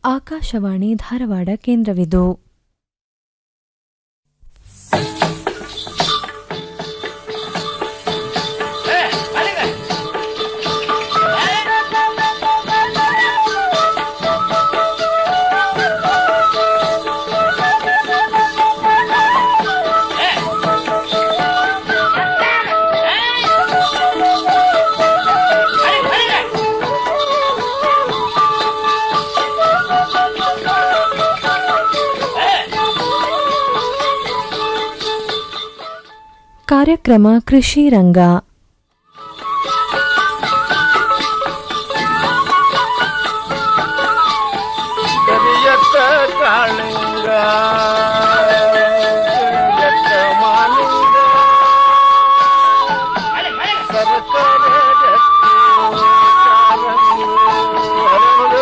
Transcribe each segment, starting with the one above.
ಆಕಾಶವಾಣಿ ಧಾರವಾಡ ಕೇಂದ್ರವಿದು ಕಾರ್ಯಕ್ರಮ ಕೃಷಿ ರಂಗ ಕರಿಯತ್ತ ಕಾಳಿಂಗ ಕರಿಯತ್ತ ಮಾಲಿಂಗ ಸರಸರ ಗಟ್ಟಿ ಕಾಲಂಗಿ ಹರಳು.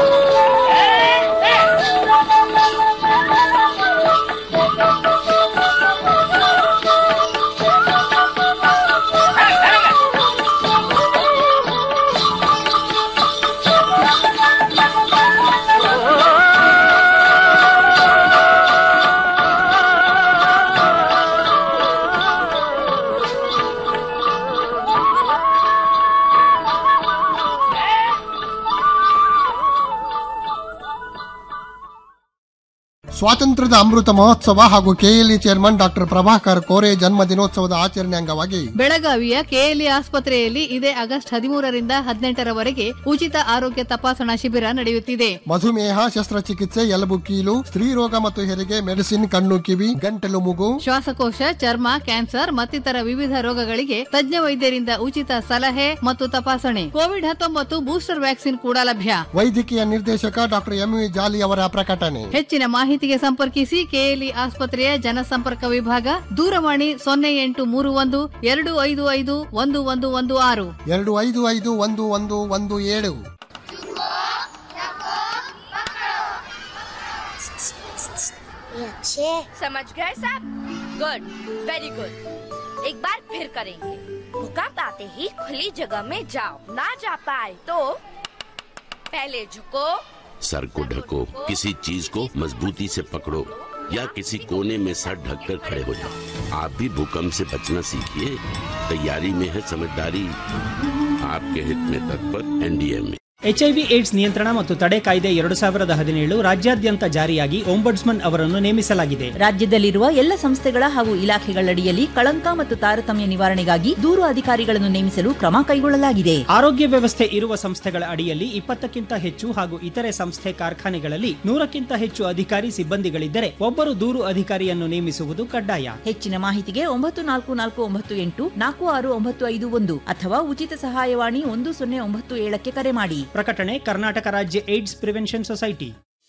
ಸ್ವಾತಂತ್ರ್ಯದ ಅಮೃತ ಮಹೋತ್ಸವ ಹಾಗೂ KLE chairman doctor Prabhakar Kore ಜನ್ಮ ದಿನೋತ್ಸವದ ಆಚರಣೆ ಅಂಗವಾಗಿ ಬೆಳಗಾವಿಯ ಕೆಎಲ್ಇ ಆಸ್ಪತ್ರೆಯಲ್ಲಿ ಇದೇ ಆಗಸ್ಟ್ ಹದಿಮೂರರಿಂದ ಹದಿನೆಂಟರವರೆಗೆ ಉಚಿತ ಆರೋಗ್ಯ ತಪಾಸಣಾ ಶಿಬಿರ ನಡೆಯುತ್ತಿದೆ ಮಧುಮೇಹ ಶಸ್ತ್ರಚಿಕಿತ್ಸೆ ಎಲುಬು ಕೀಲು ಸ್ತ್ರೀರೋಗ ಮತ್ತು ಹೆರಿಗೆ ಮೆಡಿಸಿನ್ ಕಣ್ಣು ಕಿವಿ ಗಂಟಲು ಮೂಗು ಶ್ವಾಸಕೋಶ ಚರ್ಮ ಕ್ಯಾನ್ಸರ್ ಮತ್ತಿತರ ವಿವಿಧ ರೋಗಗಳಿಗೆ ತಜ್ಞ ವೈದ್ಯರಿಂದ ಉಚಿತ ಸಲಹೆ ಮತ್ತು ತಪಾಸಣೆ ಕೋವಿಡ್ ಹತ್ತೊಂಬತ್ತು ಬೂಸ್ಟರ್ ವ್ಯಾಕ್ಸಿನ್ ಕೂಡ ಲಭ್ಯ ವೈದ್ಯಕೀಯ ನಿರ್ದೇಶಕ ಡಾಕ್ಟರ್ ಎಂ ವಿ ಜಾಲಿ ಅವರ ಪ್ರಕಟಣೆ ಹೆಚ್ಚಿನ ಮಾಹಿತಿಗೆ ಸಂಪರ್ಕಿಸಿ ಕೆಎಲ್ಇ ಆಸ್ಪತ್ರೆಯ ಜನಸಂಪರ್ಕ ವಿಭಾಗ ದೂರವಾಣಿ ಸೊನ್ನೆ ಎಂಟು ಮೂರು ಒಂದು ಎರಡು ಐದು ಐದು ಒಂದು ಒಂದು ಒಂದು ಆರು ಎರಡು ಐದು ಐದು ಒಂದು ಒಂದು ಒಂದು ಏಳು ये अच्छे समझ गए सब गुड वेरी गुड एक बार फिर करेंगे भूकंप आते ही खुली जगह में जाओ ना जा पाए तो पहले झुको सर को ढको किसी चीज को मजबूती से पकड़ो या किसी कोने में सर ढककर खड़े हो जाओ आप भी भूकंप से बचना सीखिए तैयारी में है समझदारी आपके हित में तत्पर एनडीए में ಎಚ್ಐವಿ ಏಡ್ಸ್ ನಿಯಂತ್ರಣ ಮತ್ತು ತಡೆ ಕಾಯ್ದೆ ಎರಡು ಸಾವಿರದ ಹದಿನೇಳು ರಾಜ್ಯಾದ್ಯಂತ ಜಾರಿಯಾಗಿ ಓಂಬಡ್ಸ್ಮನ್ ಅವರನ್ನು ನೇಮಿಸಲಾಗಿದೆ ರಾಜ್ಯದಲ್ಲಿರುವ ಎಲ್ಲ ಸಂಸ್ಥೆಗಳ ಹಾಗೂ ಇಲಾಖೆಗಳಡಿಯಲ್ಲಿ ಕಳಂಕ ಮತ್ತು ತಾರತಮ್ಯ ನಿವಾರಣೆಗಾಗಿ ದೂರು ಅಧಿಕಾರಿಗಳನ್ನು ನೇಮಿಸಲು ಕ್ರಮ ಕೈಗೊಳ್ಳಲಾಗಿದೆ ಆರೋಗ್ಯ ವ್ಯವಸ್ಥೆ ಇರುವ ಸಂಸ್ಥೆಗಳ ಅಡಿಯಲ್ಲಿ ಇಪ್ಪತ್ತಕ್ಕಿಂತ ಹೆಚ್ಚು ಹಾಗೂ ಇತರೆ ಸಂಸ್ಥೆ ಕಾರ್ಖಾನೆಗಳಲ್ಲಿ ನೂರಕ್ಕಿಂತ ಹೆಚ್ಚು ಅಧಿಕಾರಿ ಸಿಬ್ಬಂದಿಗಳಿದ್ದರೆ ಒಬ್ಬರು ದೂರು ಅಧಿಕಾರಿಯನ್ನು ನೇಮಿಸುವುದು ಕಡ್ಡಾಯ ಹೆಚ್ಚಿನ ಮಾಹಿತಿಗೆ ಒಂಬತ್ತು ನಾಲ್ಕು ನಾಲ್ಕು ಒಂಬತ್ತು ಎಂಟು ನಾಲ್ಕು ಆರು ಒಂಬತ್ತು ಐದು ಒಂದು ಅಥವಾ ಉಚಿತ ಸಹಾಯವಾಣಿ ಒಂದು ಸೊನ್ನೆ ಒಂಬತ್ತು ಏಳಕ್ಕೆ ಕರೆ ಮಾಡಿ ಪ್ರಕಟಣೆ ಕರ್ನಾಟಕ ರಾಜ್ಯ ಏಡ್ಸ್ ಪ್ರಿವೆನ್ಷನ್ ಸೊಸೈಟಿ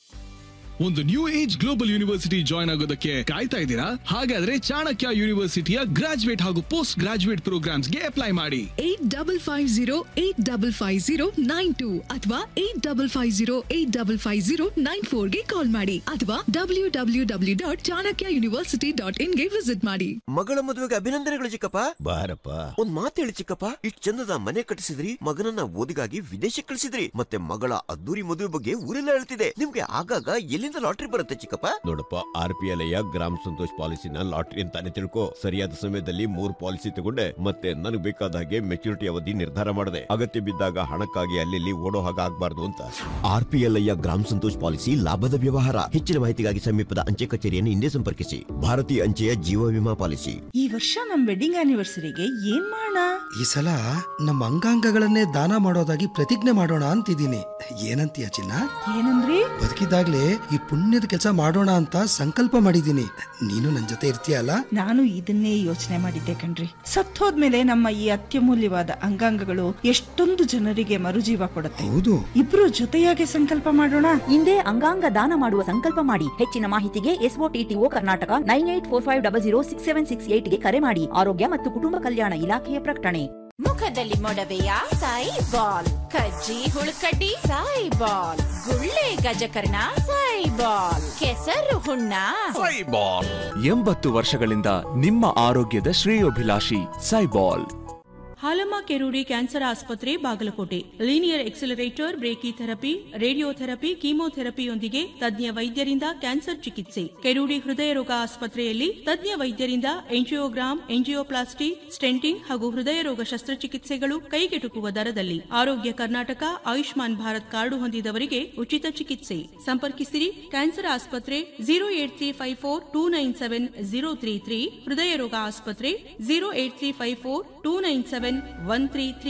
ಒಂದು new age global university join ಆಗೋದಕ್ಕೆ ಕಾಯ್ತಾ ಇದ್ದೀರಾ ಹಾಗಾದ್ರೆ ಚಾಣಕ್ಯ ಯೂನಿವರ್ಸಿಟಿಯ ಗ್ರಾಜುಯೇಟ್ ಹಾಗೂ ಪೋಸ್ಟ್ ಗ್ರಾಜುಯೇಟ್ ಪ್ರೋಗ್ರಾಮ್ಸ್ ಗೆ ಅಪ್ಲೈ ಮಾಡಿ eight double five zero eight double five zero nine two ಅಥವಾ eight double five zero eight double five zero nine four ಗೆ ಕಾಲ್ ಮಾಡಿ ಅಥವಾ W W W dot Chanakya university dot in ಗೆ visit ಮಾಡಿ ಮಗಳ ಮದುವೆಗೆ ಅಭಿನಂದನೆಗಳು ಚಿಕ್ಕಪ್ಪ ಬಾರಪ್ಪ ಒಂದ್ ಮಾತು ಹೇಳಿ ಚಿಕ್ಕಪ್ಪ ಇಷ್ಟ್ ಚಂದದ ಮನೆ ಕಟ್ಟಿಸಿದ್ರಿ ಮಗನನ್ನ ಓದಿಗಾಗಿ ವಿದೇಶಕ್ಕೆ ಕಳಿಸಿದ್ರಿ ಮತ್ತೆ ಮಗಳ ಅದ್ದೂರಿ ಮದುವೆ ಬಗ್ಗೆ ಊರೆಲ್ಲ ಹೇಳ್ತಿದೆ ನಿಮ್ಗೆ ಆಗಾಗ ಎಲ್ಲಿಂದ ಲಾಟ್ರಿ ಬರುತ್ತೆ ಚಿಕ್ಕಪ್ಪ ನೋಡಪ್ಪ R P L Gram Santosh ಪಾಲಿಸಿನ ಲಾಟ್ರಿ ಅಂತಾನೆ ತಿಳ್ಕೊ ಸರಿಯಾದ ಸಮಯದಲ್ಲಿ ಮೂರ್ ಪಾಲಿಸಿ ತಗೊಂಡೆ ಮತ್ತೆ ನನಗೆ ಬೇಕಾದ ಹಾಗೆ ಮೆಚುರಿಟಿ ಅವಧಿ ನಿರ್ಧಾರ ಮಾಡಿದೆ ಅಗತ್ಯ ಬಿದ್ದಾಗ ಹಣಕ್ಕಾಗಿ ಅಲ್ಲಿ ಓಡೋ ಹಾಗೆ ಆಗ್ಬಾರ್ದು ಅಂತ R P L Gram Santosh policy ಲಾಭದ ವ್ಯವಹಾರ ಹೆಚ್ಚಿನ ಮಾಹಿತಿಗಾಗಿ ಸಮೀಪದ ಅಂಚೆ ಕಚೇರಿಯನ್ನು ಹಿಂದೆ ಸಂಪರ್ಕಿಸಿ ಭಾರತೀಯ ಅಂಚೆಯ ಜೀವ ವಿಮಾ ಪಾಲಿಸಿ ಈ ವರ್ಷ ನಮ್ ವೆಡ್ಡಿಂಗ್ ಆನಿವರ್ಸರಿಗೆ ಏನ್ ಮಾಡೋಣ ಈ ಸಲ ನಮ್ಮ ಅಂಗಾಂಗಗಳನ್ನೇ ದಾನ ಮಾಡೋದಾಗಿ ಪ್ರತಿಜ್ಞೆ ಮಾಡೋಣ ಅಂತಿದ್ದೀನಿ ಏನಂತೀಯ ಚಿನ್ನ ಏನಂದ್ರಿ ಬದುಕಿದಾಗ್ಲೇ ಈ ಪುಣ್ಯದ ಕೆಲಸ ಮಾಡೋಣ ಅಂತ ಸಂಕಲ್ಪ ಮಾಡಿದ್ದೀನಿ ನೀನು ನನ್ ಜೊತೆ ಇರ್ತೀಯಲ್ಲ ನಾನು ಇದನ್ನೇ ಯೋಚನೆ ಮಾಡಿದ್ದೆ ಕಣ್ರಿ ಸತ್ತೋದ್ಮೇಲೆ ನಮ್ಮ ಈ ಅತ್ಯಮೂಲ್ಯವಾದ ಅಂಗಾಂಗಗಳು ಎಷ್ಟೊಂದು ಜನರಿಗೆ ಮರುಜೀವ ಕೊಡುತ್ತೆ ಹೌದು ಇಬ್ರು ಜೊತೆಯಾಗಿ ಸಂಕಲ್ಪ ಮಾಡೋಣ ಹಿಂದೆ ಅಂಗಾಂಗ ದಾನ ಮಾಡುವ ಸಂಕಲ್ಪ ಮಾಡಿ ಹೆಚ್ಚಿನ ಮಾಹಿತಿಗೆ SOTTO Karnataka nine eight four five double zero six seven six eight ಗೆ ಕರೆ ಮಾಡಿ ಆರೋಗ್ಯ ಮತ್ತು ಕುಟುಂಬ ಕಲ್ಯಾಣ ಇಲಾಖೆಯ ಪ್ರಕಟಣೆ ಮುಖದಲ್ಲಿ ಮೊಡವೆಯ ಸಾಯಿ ಬಾಲ್ ಕಜ್ಜಿ ಹುಳುಕಡ್ಡಿ ಸಾಯಿ ಬಾಲ್ ಗುಳ್ಳೆ ಗಜಕರ್ಣ ಸಾಯಿ ಬಾಲ್ ಕೆಸರು ಹುಣ್ಣ ಎಂಬತ್ತು ವರ್ಷಗಳಿಂದ ನಿಮ್ಮ ಆರೋಗ್ಯದ ಶ್ರೇಯೋಭಿಲಾಷಿ ಸೈಬಾಲ್ ಹಾಲಮ್ಮ ಕೆರೂಡಿ ಕ್ಯಾನ್ಸರ್ ಆಸ್ಪತ್ರೆ Bagalkot linear accelerator brachytherapy radiotherapy ಕೀಮೋಥೆರಪಿಯೊಂದಿಗೆ ತಜ್ಞ ವೈದ್ಯರಿಂದ ಕ್ಯಾನ್ಸರ್ ಚಿಕಿತ್ಸೆ ಕೆರೂಡಿ ಹೃದಯ ರೋಗ ಆಸ್ಪತ್ರೆಯಲ್ಲಿ ತಜ್ಞ ವೈದ್ಯರಿಂದ ಎಂಜಿಯೋಗ್ರಾಮ್ ಎಂಜಿಯೋಪ್ಲಾಸ್ಟಿ ಸ್ಟೆಂಟಿಂಗ್ ಹಾಗೂ ಹೃದಯ ರೋಗ ಶಸ್ತ್ರಚಿಕಿತ್ಸೆಗಳು ಕೈಗೆಟುಕುವ ದರದಲ್ಲಿ ಆರೋಗ್ಯ ಕರ್ನಾಟಕ ಆಯುಷ್ಮಾನ್ ಭಾರತ್ ಕಾರ್ಡು ಹೊಂದಿದವರಿಗೆ ಉಚಿತ ಚಿಕಿತ್ಸೆ ಸಂಪರ್ಕಿಸಿರಿ ಕ್ಯಾನ್ಸರ್ ಆಸ್ಪತ್ರೆ zero eight three five four two nine seven zero three three ಹೃದಯ ರೋಗ ಆಸ್ಪತ್ರೆ zero eight three five four two nine seven one three three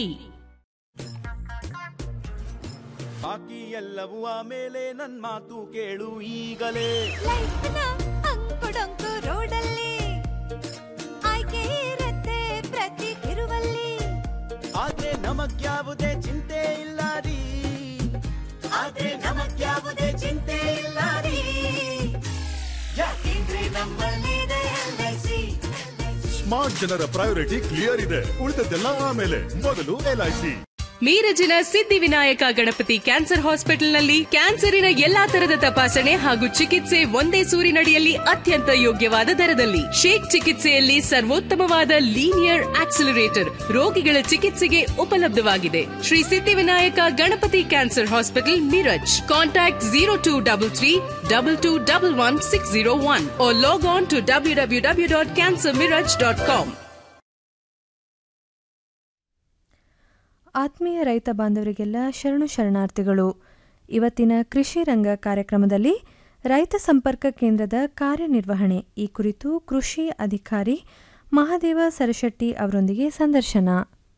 ಬಾಕಿ ಎಲ್ಲವೂ ಆಮೇಲೆ ನನ್ ಮಾತು ಕೇಳು ಈಗಲೇ ಅಂಕುಡೊಂಕು ರೋಡಲ್ಲಿ ಆಯ್ಕೆ ಇರತ್ತೆ ಪ್ರತಿ ತಿರುವಲ್ಲಿ ಆದ್ರೆ ನಮಗ್ಯಾವುದೇ ಚಿಂತೆ ಇಲ್ಲ ರೀ ಆದ್ರೆ ನಮಗ್ಯಾವುದೇ ಚಿಂತೆ ಇಲ್ಲ ರೀ ಯಾಕೆಂದ್ರೆ ನಮ್ಮಲ್ಲಿದೆ LIC. ಸ್ಮಾರ್ಟ್ ಜನರ ಪ್ರಯಾರಿಟಿ ಕ್ಲಿಯರ್ ಇದೆ ಉಳಿದದ್ದೆಲ್ಲ ಆಮೇಲೆ ಮೊದಲು ಎಲ್ಐಸಿ ಮೀರಜಿನ ಸಿದ್ಧಿವಿನಾಯಕ ಗಣಪತಿ ಕ್ಯಾನ್ಸರ್ ಹಾಸ್ಪಿಟಲ್ನಲ್ಲಿ ಕ್ಯಾನ್ಸರಿನ ಎಲ್ಲಾ ತರದ ತಪಾಸಣೆ ಹಾಗೂ ಚಿಕಿತ್ಸೆ ಒಂದೇ ಸೂರಿನಡಿಯಲ್ಲಿ ಅತ್ಯಂತ ಯೋಗ್ಯವಾದ ದರದಲ್ಲಿ ಶೇಕ್ ಚಿಕಿತ್ಸೆಯಲ್ಲಿ ಸರ್ವೋತ್ತಮವಾದ ಲೀನಿಯರ್ ಆಕ್ಸಿಲರೇಟರ್ ರೋಗಿಗಳ ಚಿಕಿತ್ಸೆಗೆ ಉಪಲಬ್ಧವಾಗಿದೆ Shri Siddhivinayak Ganapati cancer hospital Miraj contact zero two double three double two double one six zero one log on to W W W dot cancer Miraj dot com ಆತ್ಮೀಯ ರೈತ ಬಾಂಧವರಿಗೆಲ್ಲ ಶರಣು ಶರಣಾರ್ಥಿಗಳು ಇವತ್ತಿನ ಕೃಷಿ ರಂಗ ಕಾರ್ಯಕ್ರಮದಲ್ಲಿ ರೈತ ಸಂಪರ್ಕ ಕೇಂದ್ರದ ಕಾರ್ಯನಿರ್ವಹಣೆ ಈ ಕುರಿತು ಕೃಷಿ ಅಧಿಕಾರಿ ಮಹಾದೇವ ಸರಶೆಟ್ಟಿ ಅವರೊಂದಿಗೆ ಸಂದರ್ಶನ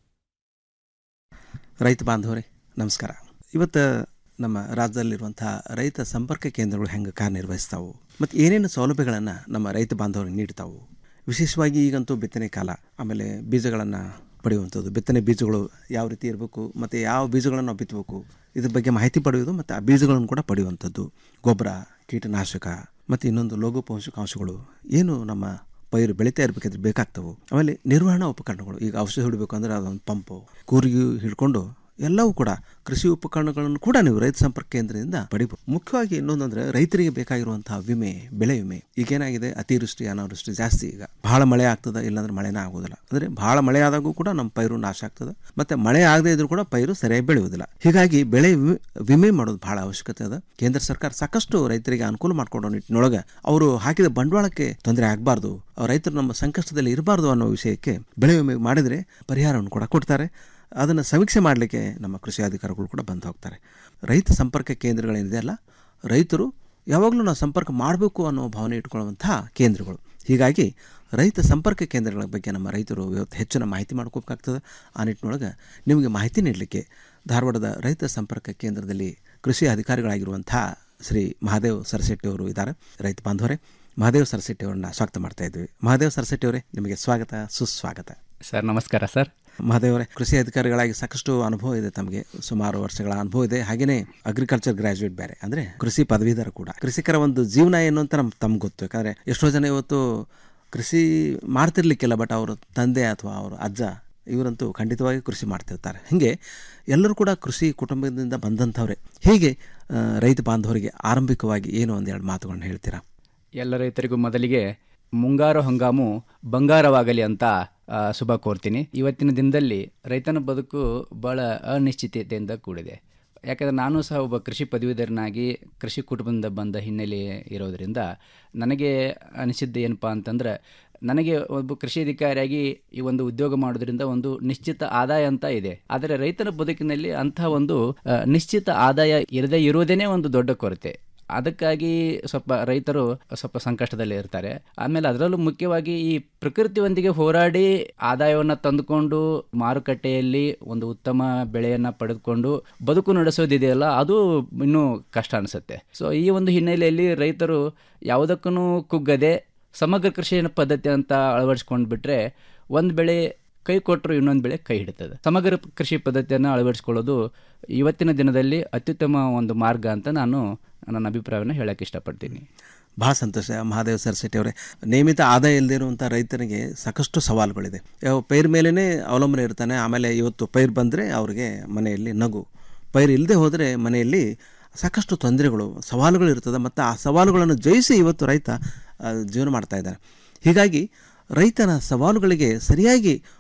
ರೈತ ಬಾಂಧವರೇ ನಮಸ್ಕಾರ ಇವತ್ತು ನಮ್ಮ ರಾಜ್ಯದಲ್ಲಿರುವಂತಹ ರೈತ ಸಂಪರ್ಕ ಕೇಂದ್ರಗಳು ಹೆಂಗೆ ಕಾರ್ಯನಿರ್ವಹಿಸ್ತಾವು ಮತ್ತು ಏನೇನು ಸೌಲಭ್ಯಗಳನ್ನು ನಮ್ಮ ರೈತ ಬಾಂಧವರಿಗೆ ನೀಡ್ತಾವು ವಿಶೇಷವಾಗಿ ಈಗಂತೂ ಬಿತ್ತನೆ ಕಾಲ ಆಮೇಲೆ ಬೀಜಗಳನ್ನು ಪಡೆಯುವಂಥದ್ದು ಬಿತ್ತನೆ ಬೀಜಗಳು ಯಾವ ರೀತಿ ಇರಬೇಕು ಮತ್ತು ಯಾವ ಬೀಜಗಳನ್ನು ನಾವು ಬಿತ್ತಬೇಕು ಇದ್ರ ಬಗ್ಗೆ ಮಾಹಿತಿ ಪಡೆಯೋದು ಮತ್ತು ಆ ಬೀಜಗಳನ್ನು ಕೂಡ ಪಡೆಯುವಂಥದ್ದು ಗೊಬ್ಬರ ಕೀಟನಾಶಕ ಮತ್ತು ಇನ್ನೊಂದು ಲಘು ಪೋಷಕಾಂಶಗಳು ಏನು ನಮ್ಮ ಪೈರು ಬೆಳೀತಾ ಇರಬೇಕಾದ್ರೆ ಬೇಕಾಗ್ತವೆ ಆಮೇಲೆ ನಿರ್ವಹಣಾ ಉಪಕರಣಗಳು ಈಗ ಔಷಧಿ ಹೊಡಬೇಕು ಅಂದರೆ ಅದೊಂದು ಪಂಪು ಕೂರಿಗೆ ಹಿಡ್ಕೊಂಡು ಎಲ್ಲವೂ ಕೂಡ ಕೃಷಿ ಉಪಕರಣಗಳನ್ನು ಕೂಡ ನೀವು ರೈತ ಸಂಪರ್ಕ ಕೇಂದ್ರದಿಂದ ಪಡಿಬಹುದು ಮುಖ್ಯವಾಗಿ ಇನ್ನೊಂದಂದ್ರೆ ರೈತರಿಗೆ ಬೇಕಾಗಿರುವಂತಹ ವಿಮೆ ಬೆಳೆ ವಿಮೆ ಈಗೇನಾಗಿದೆ ಅತಿವೃಷ್ಟಿ ಅನಾವೃಷ್ಟಿ ಜಾಸ್ತಿ ಈಗ ಬಹಳ ಮಳೆ ಆಗ್ತದೆ ಇಲ್ಲಾಂದ್ರೆ ಮಳೆನೇ ಆಗೋದಿಲ್ಲ ಅಂದ್ರೆ ಬಹಳ ಮಳೆ ಆದಾಗೂ ಕೂಡ ನಮ್ಮ ಪೈರು ನಾಶ ಆಗ್ತದೆ ಮತ್ತೆ ಮಳೆ ಆಗದೇ ಇದ್ರೂ ಕೂಡ ಪೈರು ಸರಿಯಾಗಿ ಬೆಳೆಯುವುದಿಲ್ಲ ಹೀಗಾಗಿ ಬೆಳೆ ವಿಮೆ- ವಿಮೆ ಮಾಡೋದು ಬಹಳ ಅವಶ್ಯಕತೆ ಅದ ಕೇಂದ್ರ ಸರ್ಕಾರ ಸಾಕಷ್ಟು ರೈತರಿಗೆ ಅನುಕೂಲ ಮಾಡ್ಕೊಡೋ ನಿಟ್ಟಿನೊಳಗೆ ಅವರು ಹಾಕಿದ ಬಂಡವಾಳಕ್ಕೆ ತೊಂದರೆ ಆಗಬಾರ್ದು ರೈತರು ನಮ್ಮ ಸಂಕಷ್ಟದಲ್ಲಿ ಇರಬಾರ್ದು ಅನ್ನೋ ವಿಷಯಕ್ಕೆ ಬೆಳೆ ವಿಮೆ ಮಾಡಿದರೆ ಪರಿಹಾರವನ್ನು ಕೂಡ ಕೊಡ್ತಾರೆ ಅದನ್ನು ಸಮೀಕ್ಷೆ ಮಾಡಲಿಕ್ಕೆ ನಮ್ಮ ಕೃಷಿ ಅಧಿಕಾರಿಗಳು ಕೂಡ ಬಂದು ಹೋಗ್ತಾರೆ ರೈತ ಸಂಪರ್ಕ ಕೇಂದ್ರಗಳೇನಿದೆ ಅಲ್ಲ ರೈತರು ಯಾವಾಗಲೂ ನಾವು ಸಂಪರ್ಕ ಮಾಡಬೇಕು ಅನ್ನೋ ಭಾವನೆ ಇಟ್ಕೊಳ್ಳುವಂತಹ ಕೇಂದ್ರಗಳು ಹೀಗಾಗಿ ರೈತ ಸಂಪರ್ಕ ಕೇಂದ್ರಗಳ ಬಗ್ಗೆ ನಮ್ಮ ರೈತರು ಇವತ್ತು ಹೆಚ್ಚಿನ ಮಾಹಿತಿ ಮಾಡ್ಕೋಬೇಕಾಗ್ತದೆ ಆ ನಿಟ್ಟಿನೊಳಗೆ ನಿಮಗೆ ಮಾಹಿತಿ ನೀಡಲಿಕ್ಕೆ ಧಾರವಾಡದ ರೈತ ಸಂಪರ್ಕ ಕೇಂದ್ರದಲ್ಲಿ ಕೃಷಿ ಅಧಿಕಾರಿಗಳಾಗಿರುವಂಥ ಶ್ರೀ ಮಹಾದೇವ್ ಸರಶೆಟ್ಟಿ ಅವರು ಇದ್ದಾರೆ ರೈತ ಬಾಂಧವರೇ ಮಹಾದೇವ್ ಸರಶೆಟ್ಟಿ ಅವರನ್ನ ಸ್ವಾಗತ ಮಾಡ್ತಾ ಇದ್ವಿ ಮಹಾದೇವ್ ಸರಶೆಟ್ಟಿ ಅವರೇ ನಿಮಗೆ ಸ್ವಾಗತ ಸುಸ್ವಾಗತ ಸರ್ ನಮಸ್ಕಾರ ಸರ್ ಮಹಾದೇವರೇ ಕೃಷಿ ಅಧಿಕಾರಿಗಳಾಗಿ ಸಾಕಷ್ಟು ಅನುಭವ ಇದೆ ತಮಗೆ ಸುಮಾರು ವರ್ಷಗಳ ಅನುಭವ ಇದೆ ಹಾಗೇನೆ ಅಗ್ರಿಕಲ್ಚರ್ ಗ್ರಾಜುಯೇಟ್ ಬೇರೆ ಅಂದ್ರೆ ಕೃಷಿ ಪದವೀಧರ ಕೂಡ ಕೃಷಿಕರ ಒಂದು ಜೀವನ ಏನು ಅಂತ ನಮ್ಗೆ ತಮ್ಗೆ ಗೊತ್ತು ಯಾಕಂದ್ರೆ ಎಷ್ಟೋ ಜನ ಇವತ್ತು ಕೃಷಿ ಮಾಡ್ತಿರ್ಲಿಕ್ಕಿಲ್ಲ ಬಟ್ ಅವರು ತಂದೆ ಅಥವಾ ಅವರ ಅಜ್ಜ ಇವರಂತೂ ಖಂಡಿತವಾಗಿ ಕೃಷಿ ಮಾಡ್ತಿರ್ತಾರೆ ಹೀಗೆ ಎಲ್ಲರೂ ಕೂಡ ಕೃಷಿ ಕುಟುಂಬದಿಂದ ಬಂದಂಥವ್ರೆ ಹೀಗೆ ಆ, ರೈತ ಬಾಂಧವರಿಗೆ ಆರಂಭಿಕವಾಗಿ ಏನು ಒಂದೆರಡು ಮಾತುಗಳನ್ನ ಹೇಳ್ತೀರಾ ಎಲ್ಲ ರೈತರಿಗೂ ಮೊದಲಿಗೆ ಮುಂಗಾರು ಹಂಗಾಮು ಬಂಗಾರವಾಗಲಿ ಅಂತ ಆ, ಶುಭ ಕೋರ್ತೀನಿ ಇವತ್ತಿನ ದಿನದಲ್ಲಿ ರೈತನ ಬದುಕು ಭಾಳ ಅನಿಶ್ಚಿತತೆಯಿಂದ ಕೂಡಿದೆ ಯಾಕಂದರೆ ನಾನು ಸಹ ಒಬ್ಬ ಕೃಷಿ ಪದವೀಧರನಾಗಿ ಕೃಷಿ ಕುಟುಂಬದಿಂದ ಬಂದ ಹಿನ್ನೆಲೆ ಇರೋದರಿಂದ ನನಗೆ ಅನಿಸಿದ್ದು ಏನಪ್ಪ ಅಂತಂದ್ರೆ ನನಗೆ ಒಬ್ಬ ಕೃಷಿ ಅಧಿಕಾರಿಯಾಗಿ ಈ ಒಂದು ಉದ್ಯೋಗ ಮಾಡೋದ್ರಿಂದ ಒಂದು ನಿಶ್ಚಿತ ಆದಾಯ ಅಂತ ಇದೆ ಆದರೆ ರೈತನ ಬದುಕಿನಲ್ಲಿ ಅಂತಹ ಒಂದು ಆ, ನಿಶ್ಚಿತ ಆದಾಯ ಇರದೇ ಇರುವುದೇನೆ ಒಂದು ದೊಡ್ಡ ಕೊರತೆ ಅದಕ್ಕಾಗಿ ಸ್ವಲ್ಪ ರೈತರು ಸ್ವಲ್ಪ ಸಂಕಷ್ಟದಲ್ಲಿ ಇರ್ತಾರೆ ಆಮೇಲೆ ಅದರಲ್ಲೂ ಮುಖ್ಯವಾಗಿ ಈ ಪ್ರಕೃತಿಯೊಂದಿಗೆ ಹೋರಾಡಿ ಆದಾಯವನ್ನು ತಂದುಕೊಂಡು ಮಾರುಕಟ್ಟೆಯಲ್ಲಿ ಒಂದು ಉತ್ತಮ ಬೆಳೆಯನ್ನು ಪಡೆದುಕೊಂಡು ಬದುಕು ನಡೆಸೋದಿದೆಯಲ್ಲ ಅದು ಇನ್ನೂ ಕಷ್ಟ ಅನಿಸುತ್ತೆ ಸೊ ಈ ಒಂದು ಹಿನ್ನೆಲೆಯಲ್ಲಿ ರೈತರು ಯಾವುದಕ್ಕೂ ಕುಗ್ಗದೆ ಸಮಗ್ರ ಕೃಷಿ ಪದ್ಧತಿ ಅಂತ ಅಳವಡಿಸ್ಕೊಂಡು ಬಿಟ್ರೆ ಒಂದು ಬೆಳೆ ಕೈ ಕೊಟ್ಟರು ಇನ್ನೊಂದು ಬೆಳೆ ಕೈ ಹಿಡಿತದೆ ಸಮಗ್ರ ಕೃಷಿ ಪದ್ಧತಿಯನ್ನು ಅಳವಡಿಸ್ಕೊಳ್ಳೋದು ಇವತ್ತಿನ ದಿನದಲ್ಲಿ ಅತ್ಯುತ್ತಮ ಒಂದು ಮಾರ್ಗ ಅಂತ ನಾನು ನನ್ನ ಅಭಿಪ್ರಾಯವನ್ನು ಹೇಳಕ್ಕೆ ಇಷ್ಟಪಡ್ತೀನಿ ಭಾಳ ಸಂತೋಷ ಮಹಾದೇವ್ ಸರಸ್ವತಿ ಅವರೇ ನಿಯಮಿತ ಆದಾಯ ಇಲ್ಲದೆ ಇರುವಂಥ ರೈತನಿಗೆ ಸಾಕಷ್ಟು ಸವಾಲುಗಳಿದೆ ಯಾವ ಪೈರ್ ಮೇಲೇ ಅವಲಂಬನೆ ಇರ್ತಾನೆ ಆಮೇಲೆ ಇವತ್ತು ಪೈರ್ ಬಂದರೆ ಅವರಿಗೆ ಮನೆಯಲ್ಲಿ ನಗು ಪೈರ್ ಇಲ್ಲದೆ ಹೋದರೆ ಮನೆಯಲ್ಲಿ ಸಾಕಷ್ಟು ತೊಂದರೆಗಳು ಸವಾಲುಗಳು ಇರ್ತದೆ ಮತ್ತು ಆ ಸವಾಲುಗಳನ್ನು ಜಯಿಸಿ ಇವತ್ತು ರೈತ ಆ, ಜೀವನ ಮಾಡ್ತಾ ಇದ್ದಾನೆ ಹೀಗಾಗಿ ರೈತನ ಸವಾಲುಗಳಿಗೆ ಸರಿಯಾಗಿ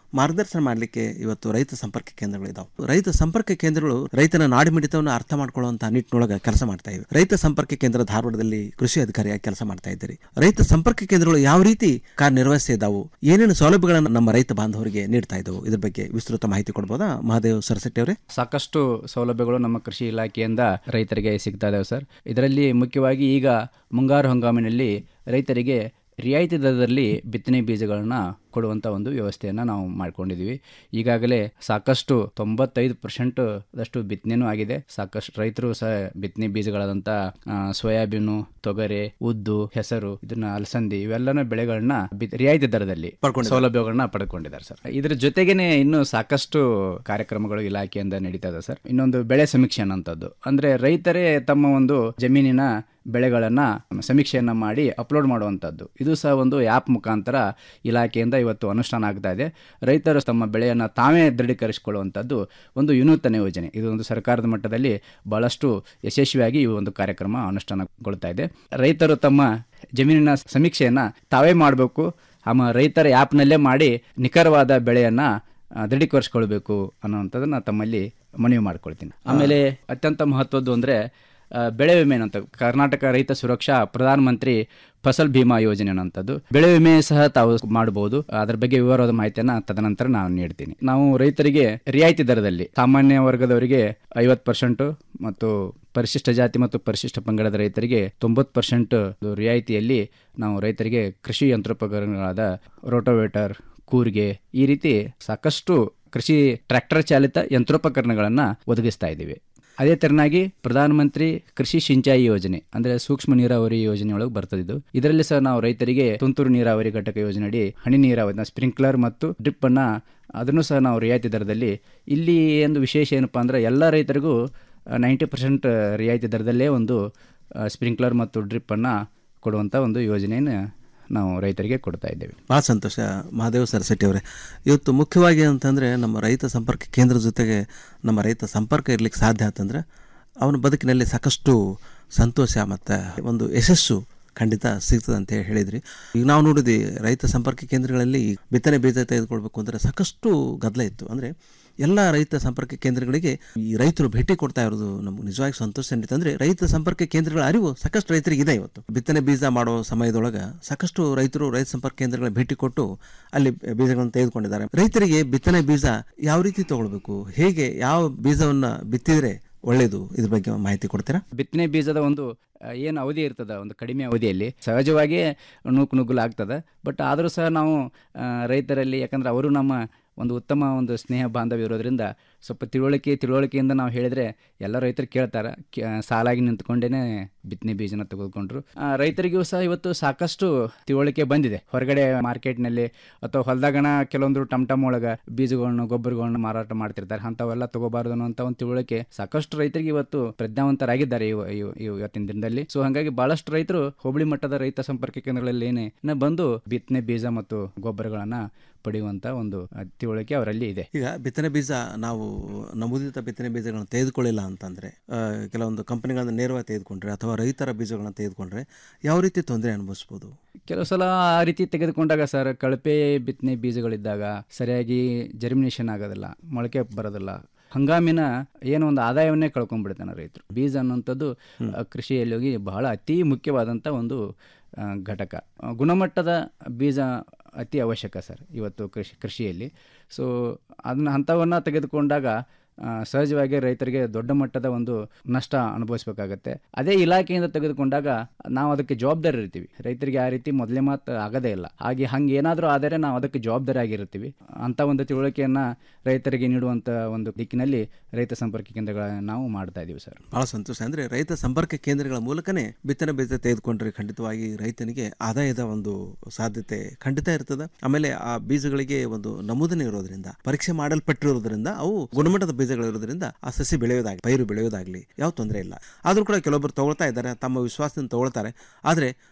ಮಾರ್ಗದರ್ಶನ ಮಾಡಲಿಕ್ಕೆ ಇವತ್ತು ರೈತ ಸಂಪರ್ಕ ಕೇಂದ್ರಗಳು ಇದಾವೆ ರೈತ ಸಂಪರ್ಕ ಕೇಂದ್ರಗಳು ರೈತನ ನಾಡಿ ಮಿಡಿತವನ್ನು ಅರ್ಥ ಮಾಡ್ಕೊಳ್ಳುವಂತ ನಿಟ್ಟಿನೊಳಗೆ ಕೆಲಸ ಮಾಡ್ತಾ ಇವೆ ರೈತ ಸಂಪರ್ಕ ಕೇಂದ್ರ ಧಾರವಾಡದಲ್ಲಿ ಕೃಷಿ ಅಧಿಕಾರಿಯಾಗಿ ಕೆಲಸ ಮಾಡ್ತಾ ಇದ್ದೀರಿ ರೈತ ಸಂಪರ್ಕ ಕೇಂದ್ರಗಳು ಯಾವ ರೀತಿ ಕಾರ್ಯನಿರ್ವಹಿಸ್ತಾ ಇದ್ದಾವು ಏನೇನು ಸೌಲಭ್ಯಗಳನ್ನು ನಮ್ಮ ರೈತ ಬಾಂಧವರಿಗೆ ನೀಡ್ತಾ ಇದ್ದವು ಇದ್ರ ಬಗ್ಗೆ ವಿಸ್ತೃತ ಮಾಹಿತಿ ಕೊಡ್ಬೋದಾ ಮಹಾದೇವ್ ಸರಸಟ್ಟಿ ಅವರೇ ಸಾಕಷ್ಟು ಸೌಲಭ್ಯಗಳು ನಮ್ಮ ಕೃಷಿ ಇಲಾಖೆಯಿಂದ ರೈತರಿಗೆ ಸಿಗ್ತಾ ಇದಾವೆ ಸರ್ ಇದರಲ್ಲಿ ಮುಖ್ಯವಾಗಿ ಈಗ ಮುಂಗಾರು ಹಂಗಾಮಿನಲ್ಲಿ ರೈತರಿಗೆ ರಿಯಾಯಿತಿ ದರದಲ್ಲಿ ಬಿತ್ತನೆ ಬೀಜಗಳನ್ನು ಕೊಡುವಂಥ ಒಂದು ವ್ಯವಸ್ಥೆಯನ್ನು ನಾವು ಮಾಡ್ಕೊಂಡಿದ್ದೀವಿ ಈಗಾಗಲೇ ಸಾಕಷ್ಟು ತೊಂಬತ್ತೈದು ಪರ್ಸೆಂಟ್ ದಷ್ಟು ಬಿತ್ತನೆನೂ ಆಗಿದೆ ಸಾಕಷ್ಟು ರೈತರು ಸಹ ಬಿತ್ತನೆ ಬೀಜಗಳಾದಂಥ ಆ, ಸೋಯಾಬೀನು ತೊಗರೆ ಉದ್ದು ಹೆಸರು ಇದನ್ನ ಅಲಸಂದಿ ಇವೆಲ್ಲನ ಬೆಳೆಗಳನ್ನ ಬಿ- ರಿಯಾಯಿತಿ ದರದಲ್ಲಿ ಸೌಲಭ್ಯಗಳನ್ನ ಪಡ್ಕೊಂಡಿದ್ದಾರೆ ಸರ್ ಇದ್ರ ಜೊತೆಗೇನೆ ಇನ್ನು ಸಾಕಷ್ಟು ಕಾರ್ಯಕ್ರಮಗಳು ಇಲಾಖೆಯಿಂದ ನಡೀತಾ ಇದೆ ಸರ್ ಇನ್ನೊಂದು ಬೆಳೆ ಸಮೀಕ್ಷೆ ಅನ್ನೋಂಥದ್ದು ಅಂದ್ರೆ ರೈತರೇ ತಮ್ಮ ಒಂದು ಜಮೀನಿನ ಬೆಳೆಗಳನ್ನ ಸಮೀಕ್ಷೆಯನ್ನ ಮಾಡಿ ಅಪ್ಲೋಡ್ ಮಾಡುವಂಥದ್ದು ಇದು ಸಹ ಒಂದು ಆ್ಯಪ್ ಮುಖಾಂತರ ಇಲಾಖೆಯಿಂದ ಇವತ್ತು ಅನುಷ್ಠಾನ ಆಗ್ತಾ ಇದೆ ರೈತರು ತಮ್ಮ ಬೆಳೆಯನ್ನು ತಾವೇ ದೃಢೀಕರಿಸಿಕೊಳ್ಳುವಂಥದ್ದು ಒಂದು ವಿನೂತನ ಯೋಜನೆ ಇದು ಒಂದು ಸರ್ಕಾರದ ಮಟ್ಟದಲ್ಲಿ ಬಹಳಷ್ಟು ಯಶಸ್ವಿಯಾಗಿ ಈ ಒಂದು ಕಾರ್ಯಕ್ರಮ ಅನುಷ್ಠಾನಗೊಳ್ತಾ ಇದೆ ರೈತರು ತಮ್ಮ ಜಮೀನಿನ ಸಮೀಕ್ಷೆಯನ್ನು ತಾವೇ ಮಾಡಬೇಕು ಆಮ ರೈತರ ಆ್ಯಪ್ನಲ್ಲೇ ಮಾಡಿ ನಿಖರವಾದ ಬೆಳೆಯನ್ನು ಆ, ದೃಢೀಕರಿಸ್ಕೊಳ್ಬೇಕು ಅನ್ನೋವಂಥದ್ದನ್ನ ತಮ್ಮಲ್ಲಿ ಮನವಿ ಮಾಡ್ಕೊಳ್ತೀನಿ ಆಮೇಲೆ ಅತ್ಯಂತ ಮಹತ್ವದ್ದು ಅಂದರೆ ಬೆಳೆ ವಿಮೆ ಅಂತ ಕರ್ನಾಟಕ ರೈತ ಸುರಕ್ಷಾ ಪ್ರಧಾನ ಮಂತ್ರಿ ಫಸಲ್ ಭೀಮಾ ಯೋಜನೆ ಅನ್ನೋಂಥದ್ದು ಬೆಳೆ ವಿಮೆ ಸಹ ತಾವು ಮಾಡಬಹುದು ಅದರ ಬಗ್ಗೆ ವಿವರವಾದ ಮಾಹಿತಿಯನ್ನ ತದನಂತರ ನಾನು ನೀಡ್ತೀನಿ ನಾವು ರೈತರಿಗೆ ರಿಯಾಯಿತಿ ದರದಲ್ಲಿ ಸಾಮಾನ್ಯ ವರ್ಗದವರಿಗೆ ಐವತ್ತು ಪರ್ಸೆಂಟ್ ಮತ್ತು ಪರಿಶಿಷ್ಟ ಜಾತಿ ಮತ್ತು ಪರಿಶಿಷ್ಟ ಪಂಗಡದ ರೈತರಿಗೆ ತೊಂಬತ್ತು ಪರ್ಸೆಂಟ್ ರಿಯಾಯಿತಿಯಲ್ಲಿ ನಾವು ರೈತರಿಗೆ ಕೃಷಿ ಯಂತ್ರೋಪಕರಣಗಳಾದ ರೋಟೋವೇಟರ್ ಕೂರ್ಗೆ ಈ ರೀತಿ ಸಾಕಷ್ಟು ಕೃಷಿ ಟ್ರ್ಯಾಕ್ಟರ್ ಚಾಲಿತ ಯಂತ್ರೋಪಕರಣಗಳನ್ನು ಒದಗಿಸ್ತಾ ಇದ್ದೀವಿ ಅದೇ ತೆರನಾಗಿ ಪ್ರಧಾನಮಂತ್ರಿ ಕೃಷಿ ಸಿಂಚಾಯಿ ಯೋಜನೆ ಅಂದ್ರೆ ಸೂಕ್ಷ್ಮ ನೀರಾವರಿ ಯೋಜನೆ ಒಳಗೆ ಬರ್ತದಿದ್ದು ಇದರಲ್ಲಿ ಸಹ ನಾವು ರೈತರಿಗೆ ತುಂತುರು ನೀರಾವರಿ ಘಟಕ ಯೋಜನೆಯಡಿ ಹನಿ ನೀರಾವರಿ ಸ್ಪ್ರಿಂಕ್ಲರ್ ಮತ್ತು ಡ್ರಿಪ್ ಅನ್ನ ಅದನ್ನು ಸಹ ನಾವು ರಿಯಾಯಿತಿ ದರದಲ್ಲಿ ಇಲ್ಲಿ ಒಂದು ವಿಶೇಷ ಏನಪ್ಪಾ ಅಂದ್ರೆ ಎಲ್ಲ ರೈತರಿಗೂ ನೈಂಟಿ ಪರ್ಸೆಂಟ್ ರಿಯಾಯಿತಿ ದರದಲ್ಲೇ ಒಂದು ಸ್ಪ್ರಿಂಕ್ಲರ್ ಮತ್ತು ಡ್ರಿಪ್ ಅನ್ನ ಕೊಡುವಂತ ಒಂದು ಯೋಜನೆಯನ್ನು ನಾವು ರೈತರಿಗೆ ಕೊಡ್ತಾ ಇದ್ದೇವೆ ಭಾಳ ಸಂತೋಷ ಮಹಾದೇವ್ ಸರಸಟ್ಟಿ ಅವರೇ ಇವತ್ತು ಮುಖ್ಯವಾಗಿ ಅಂತಂದರೆ ನಮ್ಮ ರೈತ ಸಂಪರ್ಕ ಕೇಂದ್ರ ಜೊತೆಗೆ ನಮ್ಮ ರೈತ ಸಂಪರ್ಕ ಇರ್ಲಿಕ್ಕೆ ಸಾಧ್ಯ ಆತಂದ್ರೆ ಅವನ ಬದುಕಿನಲ್ಲಿ ಸಾಕಷ್ಟು ಸಂತೋಷ ಮತ್ತು ಒಂದು ಯಶಸ್ಸು ಖಂಡಿತ ಸಿಗ್ತದೆ ಅಂತ ಹೇಳಿ ಹೇಳಿದ್ರಿ ಈಗ ನಾವು ನೋಡಿದ್ವಿ ರೈತ ಸಂಪರ್ಕ ಕೇಂದ್ರಗಳಲ್ಲಿ ಬಿತ್ತನೆ ಬೀಜ ತೆಗೆದುಕೊಳ್ಬೇಕು ಅಂದರೆ ಸಾಕಷ್ಟು ಗದ್ದಲ ಇತ್ತು ಅಂದರೆ ಎಲ್ಲ ರೈತ ಸಂಪರ್ಕ ಕೇಂದ್ರಗಳಿಗೆ ಈ ರೈತರು ಭೇಟಿ ಕೊಡ್ತಾ ಇರೋದು ನಮ್ಗೆ ನಿಜವಾಗಿ ಸಂತೋಷ ನೀಡುತ್ತೆ ಅಂದರೆ ರೈತ ಸಂಪರ್ಕ ಕೇಂದ್ರಗಳ ಅರಿವು ಸಾಕಷ್ಟು ರೈತರಿಗೆ ಇದೆ ಇವತ್ತು ಬಿತ್ತನೆ ಬೀಜ ಮಾಡೋ ಸಮಯದೊಳಗೆ ಸಾಕಷ್ಟು ರೈತರು ರೈತ ಸಂಪರ್ಕ ಕೇಂದ್ರಗಳ ಭೇಟಿ ಕೊಟ್ಟು ಅಲ್ಲಿ ಬೀಜಗಳನ್ನು ತೆಗೆದುಕೊಂಡಿದ್ದಾರೆ ರೈತರಿಗೆ ಬಿತ್ತನೆ ಬೀಜ ಯಾವ ರೀತಿ ತಗೊಳ್ಬೇಕು ಹೇಗೆ ಯಾವ ಬೀಜವನ್ನು ಬಿತ್ತಿದ್ರೆ ಒಳ್ಳೆಯದು ಇದ್ರ ಬಗ್ಗೆ ಮಾಹಿತಿ ಕೊಡ್ತೀರಾ ಬಿತ್ತನೆ ಬೀಜದ ಒಂದು ಆ, ಏನು ಅವಧಿ ಇರ್ತದ ಒಂದು ಕಡಿಮೆ ಅವಧಿಯಲ್ಲಿ ಸಹಜವಾಗಿ ನೂಕು ನುಗ್ಗಲು ಆಗ್ತದೆ ಬಟ್ ಆದರೂ ಸಹ ನಾವು ಆ, ರೈತರಲ್ಲಿ ಯಾಕಂದ್ರೆ ಅವರು ನಮ್ಮ ಒಂದು ಉತ್ತಮ ಒಂದು ಸ್ನೇಹ ಬಾಂಧವ್ಯ ಇರೋದ್ರಿಂದ ಸ್ವಲ್ಪ ತಿಳುವಳಿಕೆ ತಿಳುವಳಿಕೆಯಿಂದ ನಾವು ಹೇಳಿದರೆ ಎಲ್ಲ ರೈತರು ಕೇಳ್ತಾರೆ ಕೆ- ಸಾಲಾಗಿ ನಿಂತ್ಕೊಂಡೇ ಬಿತ್ತನೆ ಬೀಜನ ತೆಗೆದುಕೊಂಡ್ರು ಆ, ರೈತರಿಗೂ ಸಹ ಇವತ್ತು ಸಾಕಷ್ಟು ತಿಳುವಳಿಕೆ ಬಂದಿದೆ ಹೊರಗಡೆ ಮಾರ್ಕೆಟ್ನಲ್ಲಿ ಅಥವಾ ಹೊಲದಾಗಣ ಕೆಲವೊಂದು ಟಮ್ ಟಮ್ ಒಳಗೆ ಬೀಜಗಳನ್ನ ಗೊಬ್ಬರಗಳನ್ನ ಮಾರಾಟ ಮಾಡ್ತಿರ್ತಾರೆ ಅಂಥವೆಲ್ಲ ತಗೋಬಾರ್ದು ಅನ್ನೋಂಥ ಒಂದು ತಿಳುವಳಿಕೆ ಸಾಕಷ್ಟು ರೈತರಿಗೆ ಇವತ್ತು ಪ್ರಜ್ಞಾವಂತರಾಗಿದ್ದಾರೆ ಇವ- ಇವ- ಇವ- ಇವತ್ತಿನ ದಿನದಲ್ಲಿ ಸೊ ಹಾಗಾಗಿ ಬಹಳಷ್ಟು ರೈತರು ಹೋಬಳಿ ಮಟ್ಟದ ರೈತ ಸಂಪರ್ಕ ಕೇಂದ್ರಗಳಲ್ಲಿ ಏನೇ ಇನ್ನ ಬಂದು ಬಿತ್ತನೆ ಬೀಜ ಮತ್ತು ಗೊಬ್ಬರಗಳನ್ನ ಪಡೆಯುವಂತ ಒಂದು ಆ, ತಿಳುವಳಿಕೆ ಅವರಲ್ಲಿ ಇದೆ ಈಗ ಬಿತ್ತನೆ ಬೀಜ ನಾವು ನಮೂದಿತ ಬಿತ್ತನೆ ಬೀಜಗಳನ್ನು ತೆಗೆದುಕೊಳ್ಳಿಲ್ಲ ಅಂತಂದರೆ ಕೆಲವೊಂದು ಕಂಪನಿಗಳನ್ನು ನೇರವಾಗಿ ತೆಗೆದುಕೊಂಡ್ರೆ ಅಥವಾ ರೈತರ ಬೀಜಗಳನ್ನು ತೆಗೆದುಕೊಂಡ್ರೆ ಯಾವ ರೀತಿ ತೊಂದರೆ ಅನುಭವಿಸ್ಬೋದು ಕೆಲವು ಸಲ ಆ ರೀತಿ ತೆಗೆದುಕೊಂಡಾಗ ಸರ್ ಕಳಪೆ ಬಿತ್ತನೆ ಬೀಜಗಳಿದ್ದಾಗ ಸರಿಯಾಗಿ ಜರ್ಮಿನೇಷನ್ ಆಗೋದಿಲ್ಲ ಮೊಳಕೆ ಬರೋದಿಲ್ಲ ಹಂಗಾಮಿನ ಏನೋ ಒಂದು ಆದಾಯವನ್ನೇ ಕಳ್ಕೊಂಡ್ಬಿಡ್ತಾನೆ ರೈತರು ಬೀಜ ಅನ್ನೋಂಥದ್ದು ಆ, ಕೃಷಿಯಲ್ಲಿ ಹೋಗಿ ಬಹಳ ಅತಿ ಮುಖ್ಯವಾದಂಥ ಒಂದು ಆ, ಘಟಕ ಆ, ಗುಣಮಟ್ಟದ ಬೀಜ ಅತಿ ಅವಶ್ಯಕ ಸರ್ ಇವತ್ತು ಕೃಷಿ ಕೃಷಿಯಲ್ಲಿ ಸೊ ಅದನ್ನ ಅಂಥವನ್ನು ತೆಗೆದುಕೊಂಡಾಗ ಆ, ಸಹಜವಾಗಿ ರೈತರಿಗೆ ದೊಡ್ಡ ಮಟ್ಟದ ಒಂದು ನಷ್ಟ ಅನುಭವಿಸಬೇಕಾಗತ್ತೆ ಅದೇ ಇಲಾಖೆಯಿಂದ ತೆಗೆದುಕೊಂಡಾಗ ನಾವು ಅದಕ್ಕೆ ಜವಾಬ್ದಾರಿ ಇರ್ತೀವಿ ರೈತರಿಗೆ ಆ ರೀತಿ ಮೊದಲೇ ಮಾತು ಆಗದೇ ಇಲ್ಲ ಹಾಗೆ ಹಂಗೆ ಏನಾದರೂ ಆದರೆ ನಾವು ಅದಕ್ಕೆ ಜವಾಬ್ದಾರಿ ಆಗಿರ್ತೀವಿ ಅಂತ ಒಂದು ತಿಳುವಳಿಕೆಯನ್ನ ರೈತರಿಗೆ ನೀಡುವಂತ ಒಂದು ದಿಕ್ಕಿನಲ್ಲಿ ರೈತ ಸಂಪರ್ಕ ಕೇಂದ್ರಗಳನ್ನ ನಾವು ಮಾಡ್ತಾ ಇದೀವಿ ಸರ್ ಬಹಳ ಸಂತೋಷ ಅಂದರೆ ರೈತ ಸಂಪರ್ಕ ಕೇಂದ್ರಗಳ ಮೂಲಕನೇ ಬಿತ್ತನೆ ಬೀಜ ತೆಗೆದುಕೊಂಡ್ರೆ ಖಂಡಿತವಾಗಿ ರೈತನಿಗೆ ಆದಾಯದ ಒಂದು ಸಾಧ್ಯತೆ ಖಂಡಿತ ಇರ್ತದೆ ಆಮೇಲೆ ಆ ಬೀಜಗಳಿಗೆ ಒಂದು ನಮೂದನೆ ಇರೋದ್ರಿಂದ ಪರೀಕ್ಷೆ ಮಾಡಲ್ಪಟ್ಟಿರೋದ್ರಿಂದ ಅವು ಗುಣಮಟ್ಟದ ಬೀಜಗಳಿರೋದ್ರಿಂದ ಆ ಸಸಿ ಬೆಳೆಯೋದಾಗಲಿ ಪೈರು ಬೆಳೆಯೋದಾಗಲಿ ಯಾವ ತೊಂದರೆ ಇಲ್ಲ ಆದರೂ ಕೂಡ ಕೆಲವೊಬ್ಬರು ತಗೊಳ್ತಾ ಇದ್ದಾರೆ ತಮ್ಮ ವಿಶ್ವಾಸದಿಂದ ತಗೊಳ್ತಾರೆ ಆದರೆ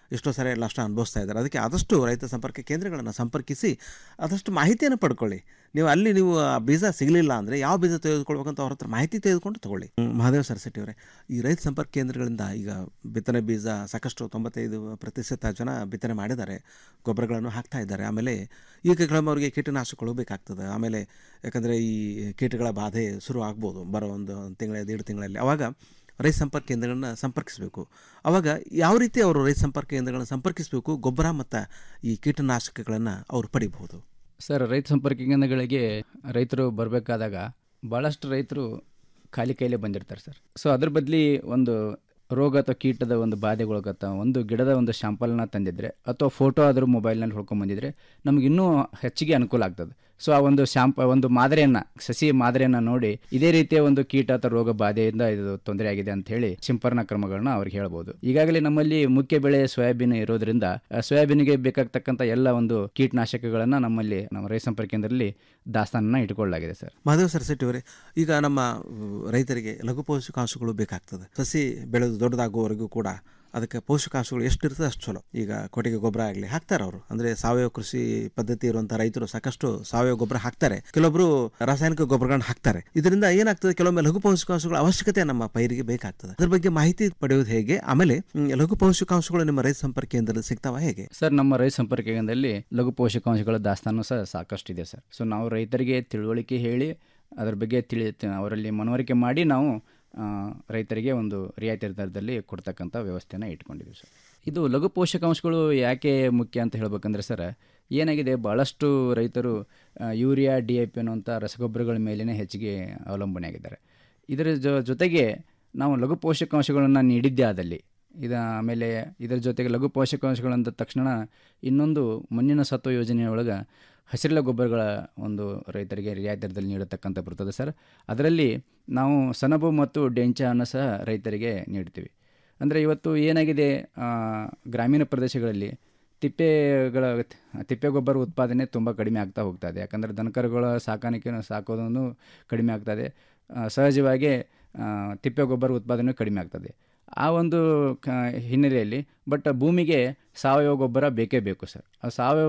ಎಷ್ಟೋ ಸಾರಿ ನಷ್ಟ ಅನುಭವಿಸ್ತಾ ಇದ್ದಾರೆ ಅದಕ್ಕೆ ಆದಷ್ಟು ರೈತ ಸಂಪರ್ಕ ಕೇಂದ್ರಗಳನ್ನು ಸಂಪರ್ಕಿಸಿ ಆದಷ್ಟು ಮಾಹಿತಿಯನ್ನು ಪಡ್ಕೊಳ್ಳಿ ನೀವು ಅಲ್ಲಿ ನೀವು ಆ ಬೀಜ ಸಿಗಲಿಲ್ಲ ಅಂದರೆ ಯಾವ ಬೀಜ ತೆಗೆದುಕೊಳ್ಬೇಕಂತ ಅವ್ರ ಹತ್ರ ಮಾಹಿತಿ ತೆಗೆದುಕೊಂಡು ತಗೊಳ್ಳಿ ಹ್ಮ್, ಮಹಾದೇವ ಸರಸ್ವತಿ ಅವರೇ ಈ ರೈತ ಸಂಪರ್ಕ ಕೇಂದ್ರಗಳಿಂದ ಈಗ ಬಿತ್ತನೆ ಬೀಜ ಸಾಕಷ್ಟು ತೊಂಬತ್ತೈದು ಪ್ರತಿಶತ ಜನ ಬಿತ್ತನೆ ಮಾಡಿದ್ದಾರೆ ಗೊಬ್ಬರಗಳನ್ನು ಹಾಕ್ತಾ ಇದ್ದಾರೆ ಆಮೇಲೆ ಈಗ ಕೆಲವೊಮ್ಮೆ ಅವರಿಗೆ ಕೀಟನಾಶಕಗಳು ಬೇಕಾಗ್ತದೆ ಆಮೇಲೆ ಯಾಕಂದರೆ ಈ ಕೀಟಗಳ ಬಾಧೆ ಶುರು ಆಗ್ಬೋದು ಬರೋ ಒಂದು ತಿಂಗಳ ಎರಡು ತಿಂಗಳಲ್ಲಿ ಅವಾಗ ರೈತ ಸಂಪರ್ಕ ಕೇಂದ್ರಗಳನ್ನ ಸಂಪರ್ಕಿಸಬೇಕು ಅವಾಗ ಯಾವ ರೀತಿ ಅವರು ರೈತ ಸಂಪರ್ಕ ಕೇಂದ್ರಗಳನ್ನ ಸಂಪರ್ಕಿಸಬೇಕು ಗೊಬ್ಬರ ಮತ್ತು ಈ ಕೀಟನಾಶಕಗಳನ್ನು ಅವ್ರು ಪಡಿಬಹುದು ಸರ್ ರೈತ ಸಂಪರ್ಕ ಕೇಂದ್ರಗಳಿಗೆ ರೈತರು ಬರಬೇಕಾದಾಗ ಭಾಳಷ್ಟು ರೈತರು ಖಾಲಿ ಕೈಲೇ ಬಂದಿರ್ತಾರೆ ಸರ್ ಸೊ ಅದ್ರ ಬದಲಿ ಒಂದು ರೋಗ ಅಥವಾ ಕೀಟದ ಒಂದು ಬಾಧೆಗೊಳಗತ್ತ ಒಂದು ಗಿಡದ ಒಂದು ಶಾಂಪಲ್ನ ತಂದಿದ್ರೆ ಅಥವಾ ಫೋಟೋ ಆದರೂ ಮೊಬೈಲ್ನಲ್ಲಿ ಹೊಡ್ಕೊಂಬಂದಿದ್ರೆ ನಮ್ಗೆ ಇನ್ನೂ ಹೆಚ್ಚಿಗೆ ಅನುಕೂಲ ಆಗ್ತದೆ ಸೊ ಆ ಒಂದು ಶಾಂಪ ಒಂದು ಮಾದರಿಯನ್ನು ಸಸಿ ಮಾದರಿಯನ್ನು ನೋಡಿ ಇದೇ ರೀತಿಯ ಒಂದು ಕೀಟ ಅಥವಾ ರೋಗ ಬಾಧೆಯಿಂದ ಇದು ತೊಂದರೆ ಆಗಿದೆ ಅಂತ ಹೇಳಿ ಸಿಂಪರಣಾ ಕ್ರಮಗಳನ್ನ ಅವ್ರಿಗೆ ಹೇಳ್ಬೋದು ಈಗಾಗಲೇ ನಮ್ಮಲ್ಲಿ ಮುಖ್ಯ ಬೆಳೆ ಸೋಯಾಬೀನ್ ಇರೋದ್ರಿಂದ ಆ ಸೋಯಾಬೀನ್ಗೆ ಬೇಕಾಗ್ತಕ್ಕಂಥ ಎಲ್ಲ ಒಂದು ಕೀಟನಾಶಕಗಳನ್ನು ನಮ್ಮಲ್ಲಿ ನಮ್ಮ ರೈತ ಸಂಪರ್ಕ ಕೇಂದ್ರದಲ್ಲಿ ದಾಸ್ತಾನನ್ನ ಇಟ್ಕೊಳ್ಳಲಾಗಿದೆ ಸರ್ ಮಹಾದೇವ ಸರಸ್ವತಿ ಅವರೇ ಈಗ ನಮ್ಮ ಉ, ರೈತರಿಗೆ ಲಘು ಪೋಷಕಾಂಶಗಳು ಬೇಕಾಗ್ತದೆ ಸಸಿ ಬೆಳೆದು ದೊಡ್ಡದಾಗುವವರೆಗೂ ಕೂಡ ಅದಕ್ಕೆ ಪೋಷಕಾಂಶಗಳು ಎಷ್ಟು ಇರ್ತದೆ ಅಷ್ಟು ಚಲೋ ಈಗ ಕೊಟ್ಟಿಗೆ ಗೊಬ್ಬರ ಆಗಲಿ ಹಾಕ್ತಾರೆ ಅವರು ಅಂದರೆ ಸಾವಯವ ಕೃಷಿ ಪದ್ಧತಿ ಇರುವಂಥ ರೈತರು ಸಾಕಷ್ಟು ಸಾವಯವ ಗೊಬ್ಬರ ಹಾಕ್ತಾರೆ ಕೆಲವೊಬ್ರು ರಾಸಾಯನಿಕ ಗೊಬ್ಬರಗಳನ್ನ ಹಾಕ್ತಾರೆ ಇದರಿಂದ ಏನಾಗ್ತದೆ ಕೆಲವೊಮ್ಮೆ ಲಘು ಪೋಷಕಾಂಶಗಳ ಅವಶ್ಯಕತೆ ನಮ್ಮ ಪೈರಿಗೆ ಬೇಕಾಗ್ತದೆ ಅದ್ರ ಬಗ್ಗೆ ಮಾಹಿತಿ ಪಡೆಯೋದು ಹೇಗೆ ಆಮೇಲೆ ಮ್, ಲಘು ಪೋಷಕಾಂಶಗಳು ನಿಮ್ಮ ರೈತ ಸಂಪರ್ಕ ಕೇಂದ್ರದಲ್ಲಿ ಸಿಗ್ತಾವ ಹೇಗೆ ಸರ್ ನಮ್ಮ ರೈತ ಸಂಪರ್ಕ ಕೇಂದ್ರದಲ್ಲಿ ಲಘು ಪೋಷಕಾಂಶಗಳ ದಾಸ್ತಾನು ಸಹ ಸಾಕಷ್ಟಿದೆ ಸರ್ ಸೊ ನಾವು ರೈತರಿಗೆ ತಿಳುವಳಿಕೆ ಹೇಳಿ ಅದ್ರ ಬಗ್ಗೆ ತಿಳಿ ಅವರಲ್ಲಿ ಮನವರಿಕೆ ಮಾಡಿ ನಾವು ಆ, ರೈತರಿಗೆ ಒಂದು ರಿಯಾಯಿತಿ ದರದಲ್ಲಿ ಕೊಡ್ತಕ್ಕಂಥ ವ್ಯವಸ್ಥೆನ ಇಟ್ಕೊಂಡಿದ್ದೀವಿ ಸರ್ ಇದು ಲಘು ಪೋಷಕಾಂಶಗಳು ಯಾಕೆ ಮುಖ್ಯ ಅಂತ ಹೇಳ್ಬೇಕಂದ್ರೆ ಸರ್ ಏನಾಗಿದೆ ಭಾಳಷ್ಟು ರೈತರು ಆ, ಯೂರಿಯಾ ಡಿ ಐ ಪಿ ಅನ್ನುವಂಥ ರಸಗೊಬ್ಬರಗಳ ಮೇಲೇ ಹೆಚ್ಚಿಗೆ ಅವಲಂಬನೆ ಆಗಿದ್ದಾರೆ ಇದರ ಜೊ ಜೊತೆಗೆ ನಾವು ಲಘು ಪೋಷಕಾಂಶಗಳನ್ನು ನೀಡಿದ್ದೇ ಆದಲ್ಲಿ ಇದು ಆಮೇಲೆ ಇದರ ಜೊತೆಗೆ ಲಘು ಪೋಷಕಾಂಶಗಳಂದ ತಕ್ಷಣ ಇನ್ನೊಂದು ಮಣ್ಣಿನ ಸತ್ವ ಯೋಜನೆಯೊಳಗೆ ಹಸಿರೆಲೆ ಗೊಬ್ಬರಗಳ ಒಂದು ರೈತರಿಗೆ ರಿಯಾಯಿತಿ ದರದಲ್ಲಿ ನೀಡತಕ್ಕಂಥ ಬರ್ತದೆ ಸರ್ ಅದರಲ್ಲಿ ನಾವು ಸೆಣಬು ಮತ್ತು ಡೆಂಚವನ್ನು ಸಹ ರೈತರಿಗೆ ನೀಡ್ತೀವಿ ಅಂದರೆ ಇವತ್ತು ಏನಾಗಿದೆ ಆ, ಗ್ರಾಮೀಣ ಪ್ರದೇಶಗಳಲ್ಲಿ ತಿಪ್ಪೆಗಳ ತಿಪ್ಪೆ ಗೊಬ್ಬರ ಉತ್ಪಾದನೆ ತುಂಬ ಕಡಿಮೆ ಆಗ್ತಾ ಹೋಗ್ತಾ ಇದೆ ಯಾಕಂದರೆ ದನಕರುಗಳ ಸಾಕಾಣಿಕೆ ಸಾಕೋದನ್ನು ಕಡಿಮೆ ಆಗ್ತದೆ ಆ, ಸಹಜವಾಗಿ ಆ, ತಿಪ್ಪೆ ಗೊಬ್ಬರ ಉತ್ಪಾದನೆ ಕಡಿಮೆ ಆಗ್ತದೆ ಆ ಒಂದು ಕ ಹಿನ್ನೆಲೆಯಲ್ಲಿ ಬಟ್ ಭೂಮಿಗೆ ಸಾವಯವ ಗೊಬ್ಬರ ಬೇಕೇ ಬೇಕು ಸರ್ ಆ ಸಾವಯವ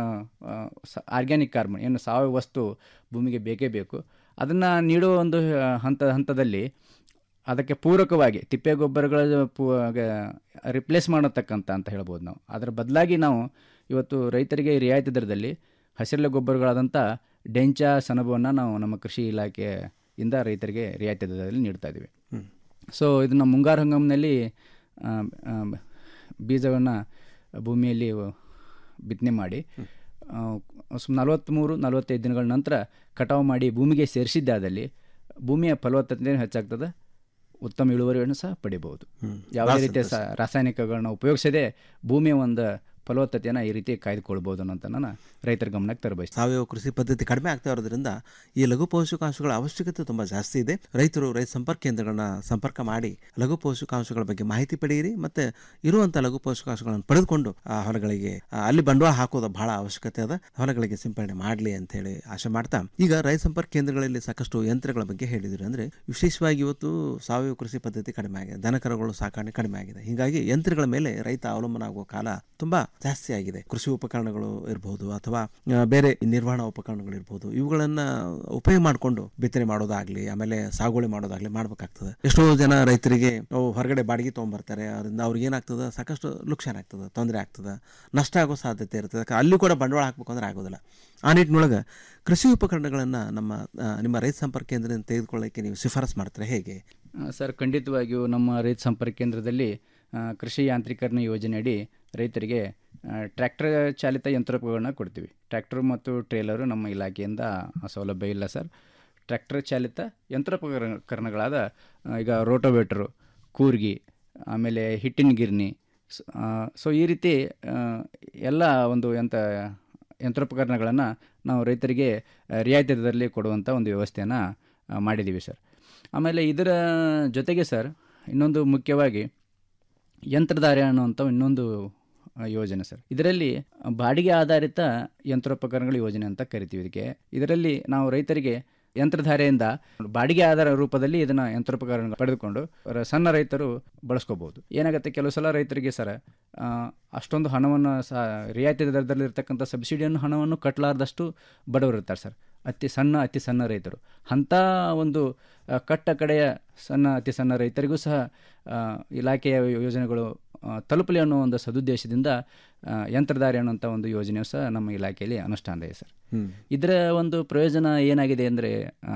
ಆರ್ಗ್ಯಾನಿಕ್ ಕಾರ್ಬನ್ ಏನು ಸಾವಯವ ವಸ್ತು ಭೂಮಿಗೆ ಬೇಕೇ ಬೇಕು ಅದನ್ನು ನೀಡೋ ಒಂದು ಆ, ಹಂತ ಹಂತದಲ್ಲಿ ಅದಕ್ಕೆ ಪೂರಕವಾಗಿ ತಿಪ್ಪೆ ಗೊಬ್ಬರಗಳ ಪೂ ರಿಪ್ಲೇಸ್ ಮಾಡತಕ್ಕಂಥ ಅಂತ ಹೇಳ್ಬೋದು ನಾವು ಅದರ ಬದಲಾಗಿ ನಾವು ಇವತ್ತು ರೈತರಿಗೆ ರಿಯಾಯಿತಿ ದರದಲ್ಲಿ ಹಸಿರೆಲೆ ಗೊಬ್ಬರಗಳಾದಂಥ ಡೆಂಚ ಸೆಣಬವನ್ನು ನಾವು ನಮ್ಮ ಕೃಷಿ ಇಲಾಖೆಯಿಂದ ರೈತರಿಗೆ ರಿಯಾಯಿತಿ ದರದಲ್ಲಿ ನೀಡ್ತಾ ಇದ್ದೀವಿ ಸೊ ಇದನ್ನು ಮುಂಗಾರು ಹಂಗಾಮಿನಲ್ಲಿ ಬೀಜವನ್ನು ಭೂಮಿಯಲ್ಲಿ ಬಿತ್ತನೆ ಮಾಡಿ ನಲವತ್ತ್ಮೂರು ನಲವತ್ತೈದು ದಿನಗಳ ನಂತರ ಕಟಾವು ಮಾಡಿ ಭೂಮಿಗೆ ಸೇರಿಸಿದ್ದಾದಲ್ಲಿ ಭೂಮಿಯ ಫಲವತ್ತತೆ ಹೆಚ್ಚಾಗ್ತದೆ ಉತ್ತಮ ಇಳುವರಿಯನ್ನು ಸಹ ಪಡಿಬಹುದು ಯಾವುದೇ ರೀತಿಯ ಸ ರಾಸಾಯನಿಕಗಳನ್ನ ಉಪಯೋಗಿಸದೆ ಭೂಮಿಯ ಒಂದು ಫಲವತ್ತತೆಯನ್ನು ಈ ರೀತಿ ಕಾಯ್ದುಕೊಳ್ಬೋದು ಅನ್ನೋಂತ ನಾನು ರೈತರ ಗಮನಕ್ಕೆ ತರಬಯಸ್ತೀನಿ ಸಾವಯವ ಕೃಷಿ ಪದ್ಧತಿ ಕಡಿಮೆ ಆಗ್ತಾ ಇರೋದ್ರಿಂದ ಈ ಲಘು ಪೋಷಕಾಂಶಗಳ ಅವಶ್ಯಕತೆ ತುಂಬ ಜಾಸ್ತಿ ಇದೆ ರೈತರು ರೈತ ಸಂಪರ್ಕ ಕೇಂದ್ರಗಳನ್ನ ಸಂಪರ್ಕ ಮಾಡಿ ಲಘು ಪೋಷಕಾಂಶಗಳ ಬಗ್ಗೆ ಮಾಹಿತಿ ಪಡೆಯಿರಿ ಮತ್ತೆ ಇರುವಂಥ ಲಘು ಪೋಷಕಾಂಶಗಳನ್ನು ಪಡೆದುಕೊಂಡು ಆ ಹೊಲಗಳಿಗೆ ಆ, ಅಲ್ಲಿ ಬಂಡವಾಳ ಹಾಕೋದು ಬಹಳ ಅವಶ್ಯಕತೆ ಅದ ಹೊಲಗಳಿಗೆ ಸಿಂಪಡಣೆ ಮಾಡಲಿ ಅಂತ ಹೇಳಿ ಆಶೆ ಮಾಡ್ತಾ ಈಗ ರೈತ ಸಂಪರ್ಕ ಕೇಂದ್ರಗಳಲ್ಲಿ ಸಾಕಷ್ಟು ಯಂತ್ರಗಳ ಬಗ್ಗೆ ಹೇಳಿದ್ರು ಅಂದ್ರೆ ವಿಶೇಷವಾಗಿ ಇವತ್ತು ಸಾವಯವ ಕೃಷಿ ಪದ್ಧತಿ ಕಡಿಮೆ ಆಗಿದೆ ದನಕರುಗಳು ಸಾಕಣೆ ಕಡಿಮೆ ಆಗಿದೆ ಹೀಗಾಗಿ ಯಂತ್ರಗಳ ಮೇಲೆ ರೈತ ಅವಲಂಬನ ಆಗುವ ಕಾಲ ತುಂಬಾ ಜಾಸ್ತಿ ಆಗಿದೆ ಕೃಷಿ ಉಪಕರಣಗಳು ಇರಬಹುದು ಅಥವಾ ಆ, ಬೇರೆ ನಿರ್ವಹಣಾ ಉಪಕರಣಗಳು ಇರಬಹುದು ಇವುಗಳನ್ನ ಉಪಯೋಗ ಮಾಡಿಕೊಂಡು ಬಿತ್ತನೆ ಮಾಡೋದಾಗ್ಲಿ ಆಮೇಲೆ ಸಾಗುವಳಿ ಮಾಡೋದಾಗ್ಲಿ ಮಾಡ್ಬೇಕಾಗ್ತದೆ ಎಷ್ಟೋ ಜನ ರೈತರಿಗೆ ಅವು ಹೊರಗಡೆ ಬಾಡಿಗೆ ತೊಗೊಂಬರ್ತಾರೆ ಅದರಿಂದ ಅವ್ರಿಗೆ ಏನಾಗ್ತದೆ ಸಾಕಷ್ಟು ಲುಕ್ಷಾನ್ ಆಗ್ತದೆ ತೊಂದರೆ ಆಗ್ತದೆ ನಷ್ಟ ಆಗೋ ಸಾಧ್ಯತೆ ಇರ್ತದೆ ಯಾಕೆ ಅಲ್ಲಿ ಕೂಡ ಬಂಡವಾಳ ಹಾಕ್ಬೇಕು ಅಂದ್ರೆ ಆಗೋದಿಲ್ಲ ಆ ನಿಟ್ಟಿನೊಳಗೆ ಕೃಷಿ ಉಪಕರಣಗಳನ್ನು ನಮ್ಮ ಆ, ನಿಮ್ಮ ರೈತ ಸಂಪರ್ಕ ಕೇಂದ್ರದಿಂದ ತೆಗೆದುಕೊಳ್ಳೋಕೆ ನೀವು ಶಿಫಾರಸ್ ಮಾಡ್ತಾರೆ ಹೇಗೆ ಆ, ಸರ್ ಖಂಡಿತವಾಗಿಯೂ ನಮ್ಮ ರೈತ ಸಂಪರ್ಕ ಕೇಂದ್ರದಲ್ಲಿ ಆ, ಕೃಷಿ ಯಾಂತ್ರೀಕರಣ ಯೋಜನೆಯಡಿ ರೈತರಿಗೆ ಆ, ಟ್ರ್ಯಾಕ್ಟರ್ ಚಾಲಿತ ಯಂತ್ರೋಪಕರಣ ಕೊಡ್ತೀವಿ ಟ್ರ್ಯಾಕ್ಟರ್ ಮತ್ತು ಟ್ರೇಲರು ನಮ್ಮ ಇಲಾಖೆಯಿಂದ ಆ ಸೌಲಭ್ಯ ಇಲ್ಲ ಸರ್ ಟ್ರ್ಯಾಕ್ಟರ್ ಚಾಲಿತ ಯಂತ್ರೋಪಕರಣಗಳಾದ ಆ, ಈಗ ರೋಟೋವೇಟ್ರು ಕೂರ್ಗಿ ಆಮೇಲೆ ಹಿಟ್ಟಿನ ಗಿರ್ನಿ ಸ್- ಆ, ಸೊ ಈ ರೀತಿ ಆ, ಎಲ್ಲ ಒಂದು ಯಂತ್ರ ಯಂತ್ರೋಪಕರಣಗಳನ್ನು ನಾವು ರೈತರಿಗೆ ಆ, ರಿಯಾಯಿತಿ ದರದಲ್ಲಿ ಕೊಡುವಂಥ ಒಂದು ವ್ಯವಸ್ಥೆಯನ್ನು ಆ, ಮಾಡಿದ್ದೀವಿ ಸರ್ ಆಮೇಲೆ ಇದರ ಜೊತೆಗೆ ಸರ್ ಇನ್ನೊಂದು ಮುಖ್ಯವಾಗಿ ಯಂತ್ರಧಾರೆ ಅನ್ನುವಂಥ ಇನ್ನೊಂದು ಆ, ಯೋಜನೆ ಸರ್ ಇದರಲ್ಲಿ ಬಾಡಿಗೆ ಆಧಾರಿತ ಯಂತ್ರೋಪಕರಣಗಳ ಯೋಜನೆ ಅಂತ ಕರಿತೀವಿ ಇದಕ್ಕೆ ಇದರಲ್ಲಿ ನಾವು ರೈತರಿಗೆ ಯಂತ್ರಧಾರೆಯಿಂದ ಬಾಡಿಗೆ ಆಧಾರ ರೂಪದಲ್ಲಿ ಇದನ್ನ ಯಂತ್ರೋಪಕರಣ ಪಡೆದುಕೊಂಡು ರ- ಸಣ್ಣ ರೈತರು ಬಳಸ್ಕೋಬಹುದು ಏನಾಗುತ್ತೆ ಕೆಲವು ಸಲ ರೈತರಿಗೆ ಸರ ಆ, ಅಷ್ಟೊಂದು ಹಣವನ್ನು ಸಹ ರಿಯಾಯಿತಿ ದರದಲ್ಲಿ ಇರ್ತಕ್ಕಂಥ ಸಬ್ಸಿಡಿಯನ್ನು ಹಣವನ್ನು ಕಟ್ಟಲಾರ್ದಷ್ಟು ಬಡವರು ಇರ್ತಾರೆ ಸರ್ ಅತಿ ಸಣ್ಣ ಅತಿ ಸಣ್ಣ ರೈತರು ಅಂಥ ಒಂದು ಆ, ಕಟ್ಟ ಕಡೆಯ ಸಣ್ಣ ಅತಿ ಸಣ್ಣ ರೈತರಿಗೂ ಸಹ ಆ, ಇಲಾಖೆಯ ಯೋಜನೆಗಳು ಆ, ತಲುಪಲಿ ಅನ್ನೋ ಒಂದು ಸದುದ್ದೇಶದಿಂದ ಆ, ಯಂತ್ರಧಾರೆ ಅನ್ನುವಂಥ ಒಂದು ಯೋಜನೆಯು ಸಹ ನಮ್ಮ ಇಲಾಖೆಯಲ್ಲಿ ಅನುಷ್ಠಾನ ಇದೆ ಸರ್ ಹ್ಮ್. ಇದರ ಒಂದು ಪ್ರಯೋಜನ ಏನಾಗಿದೆ ಅಂದರೆ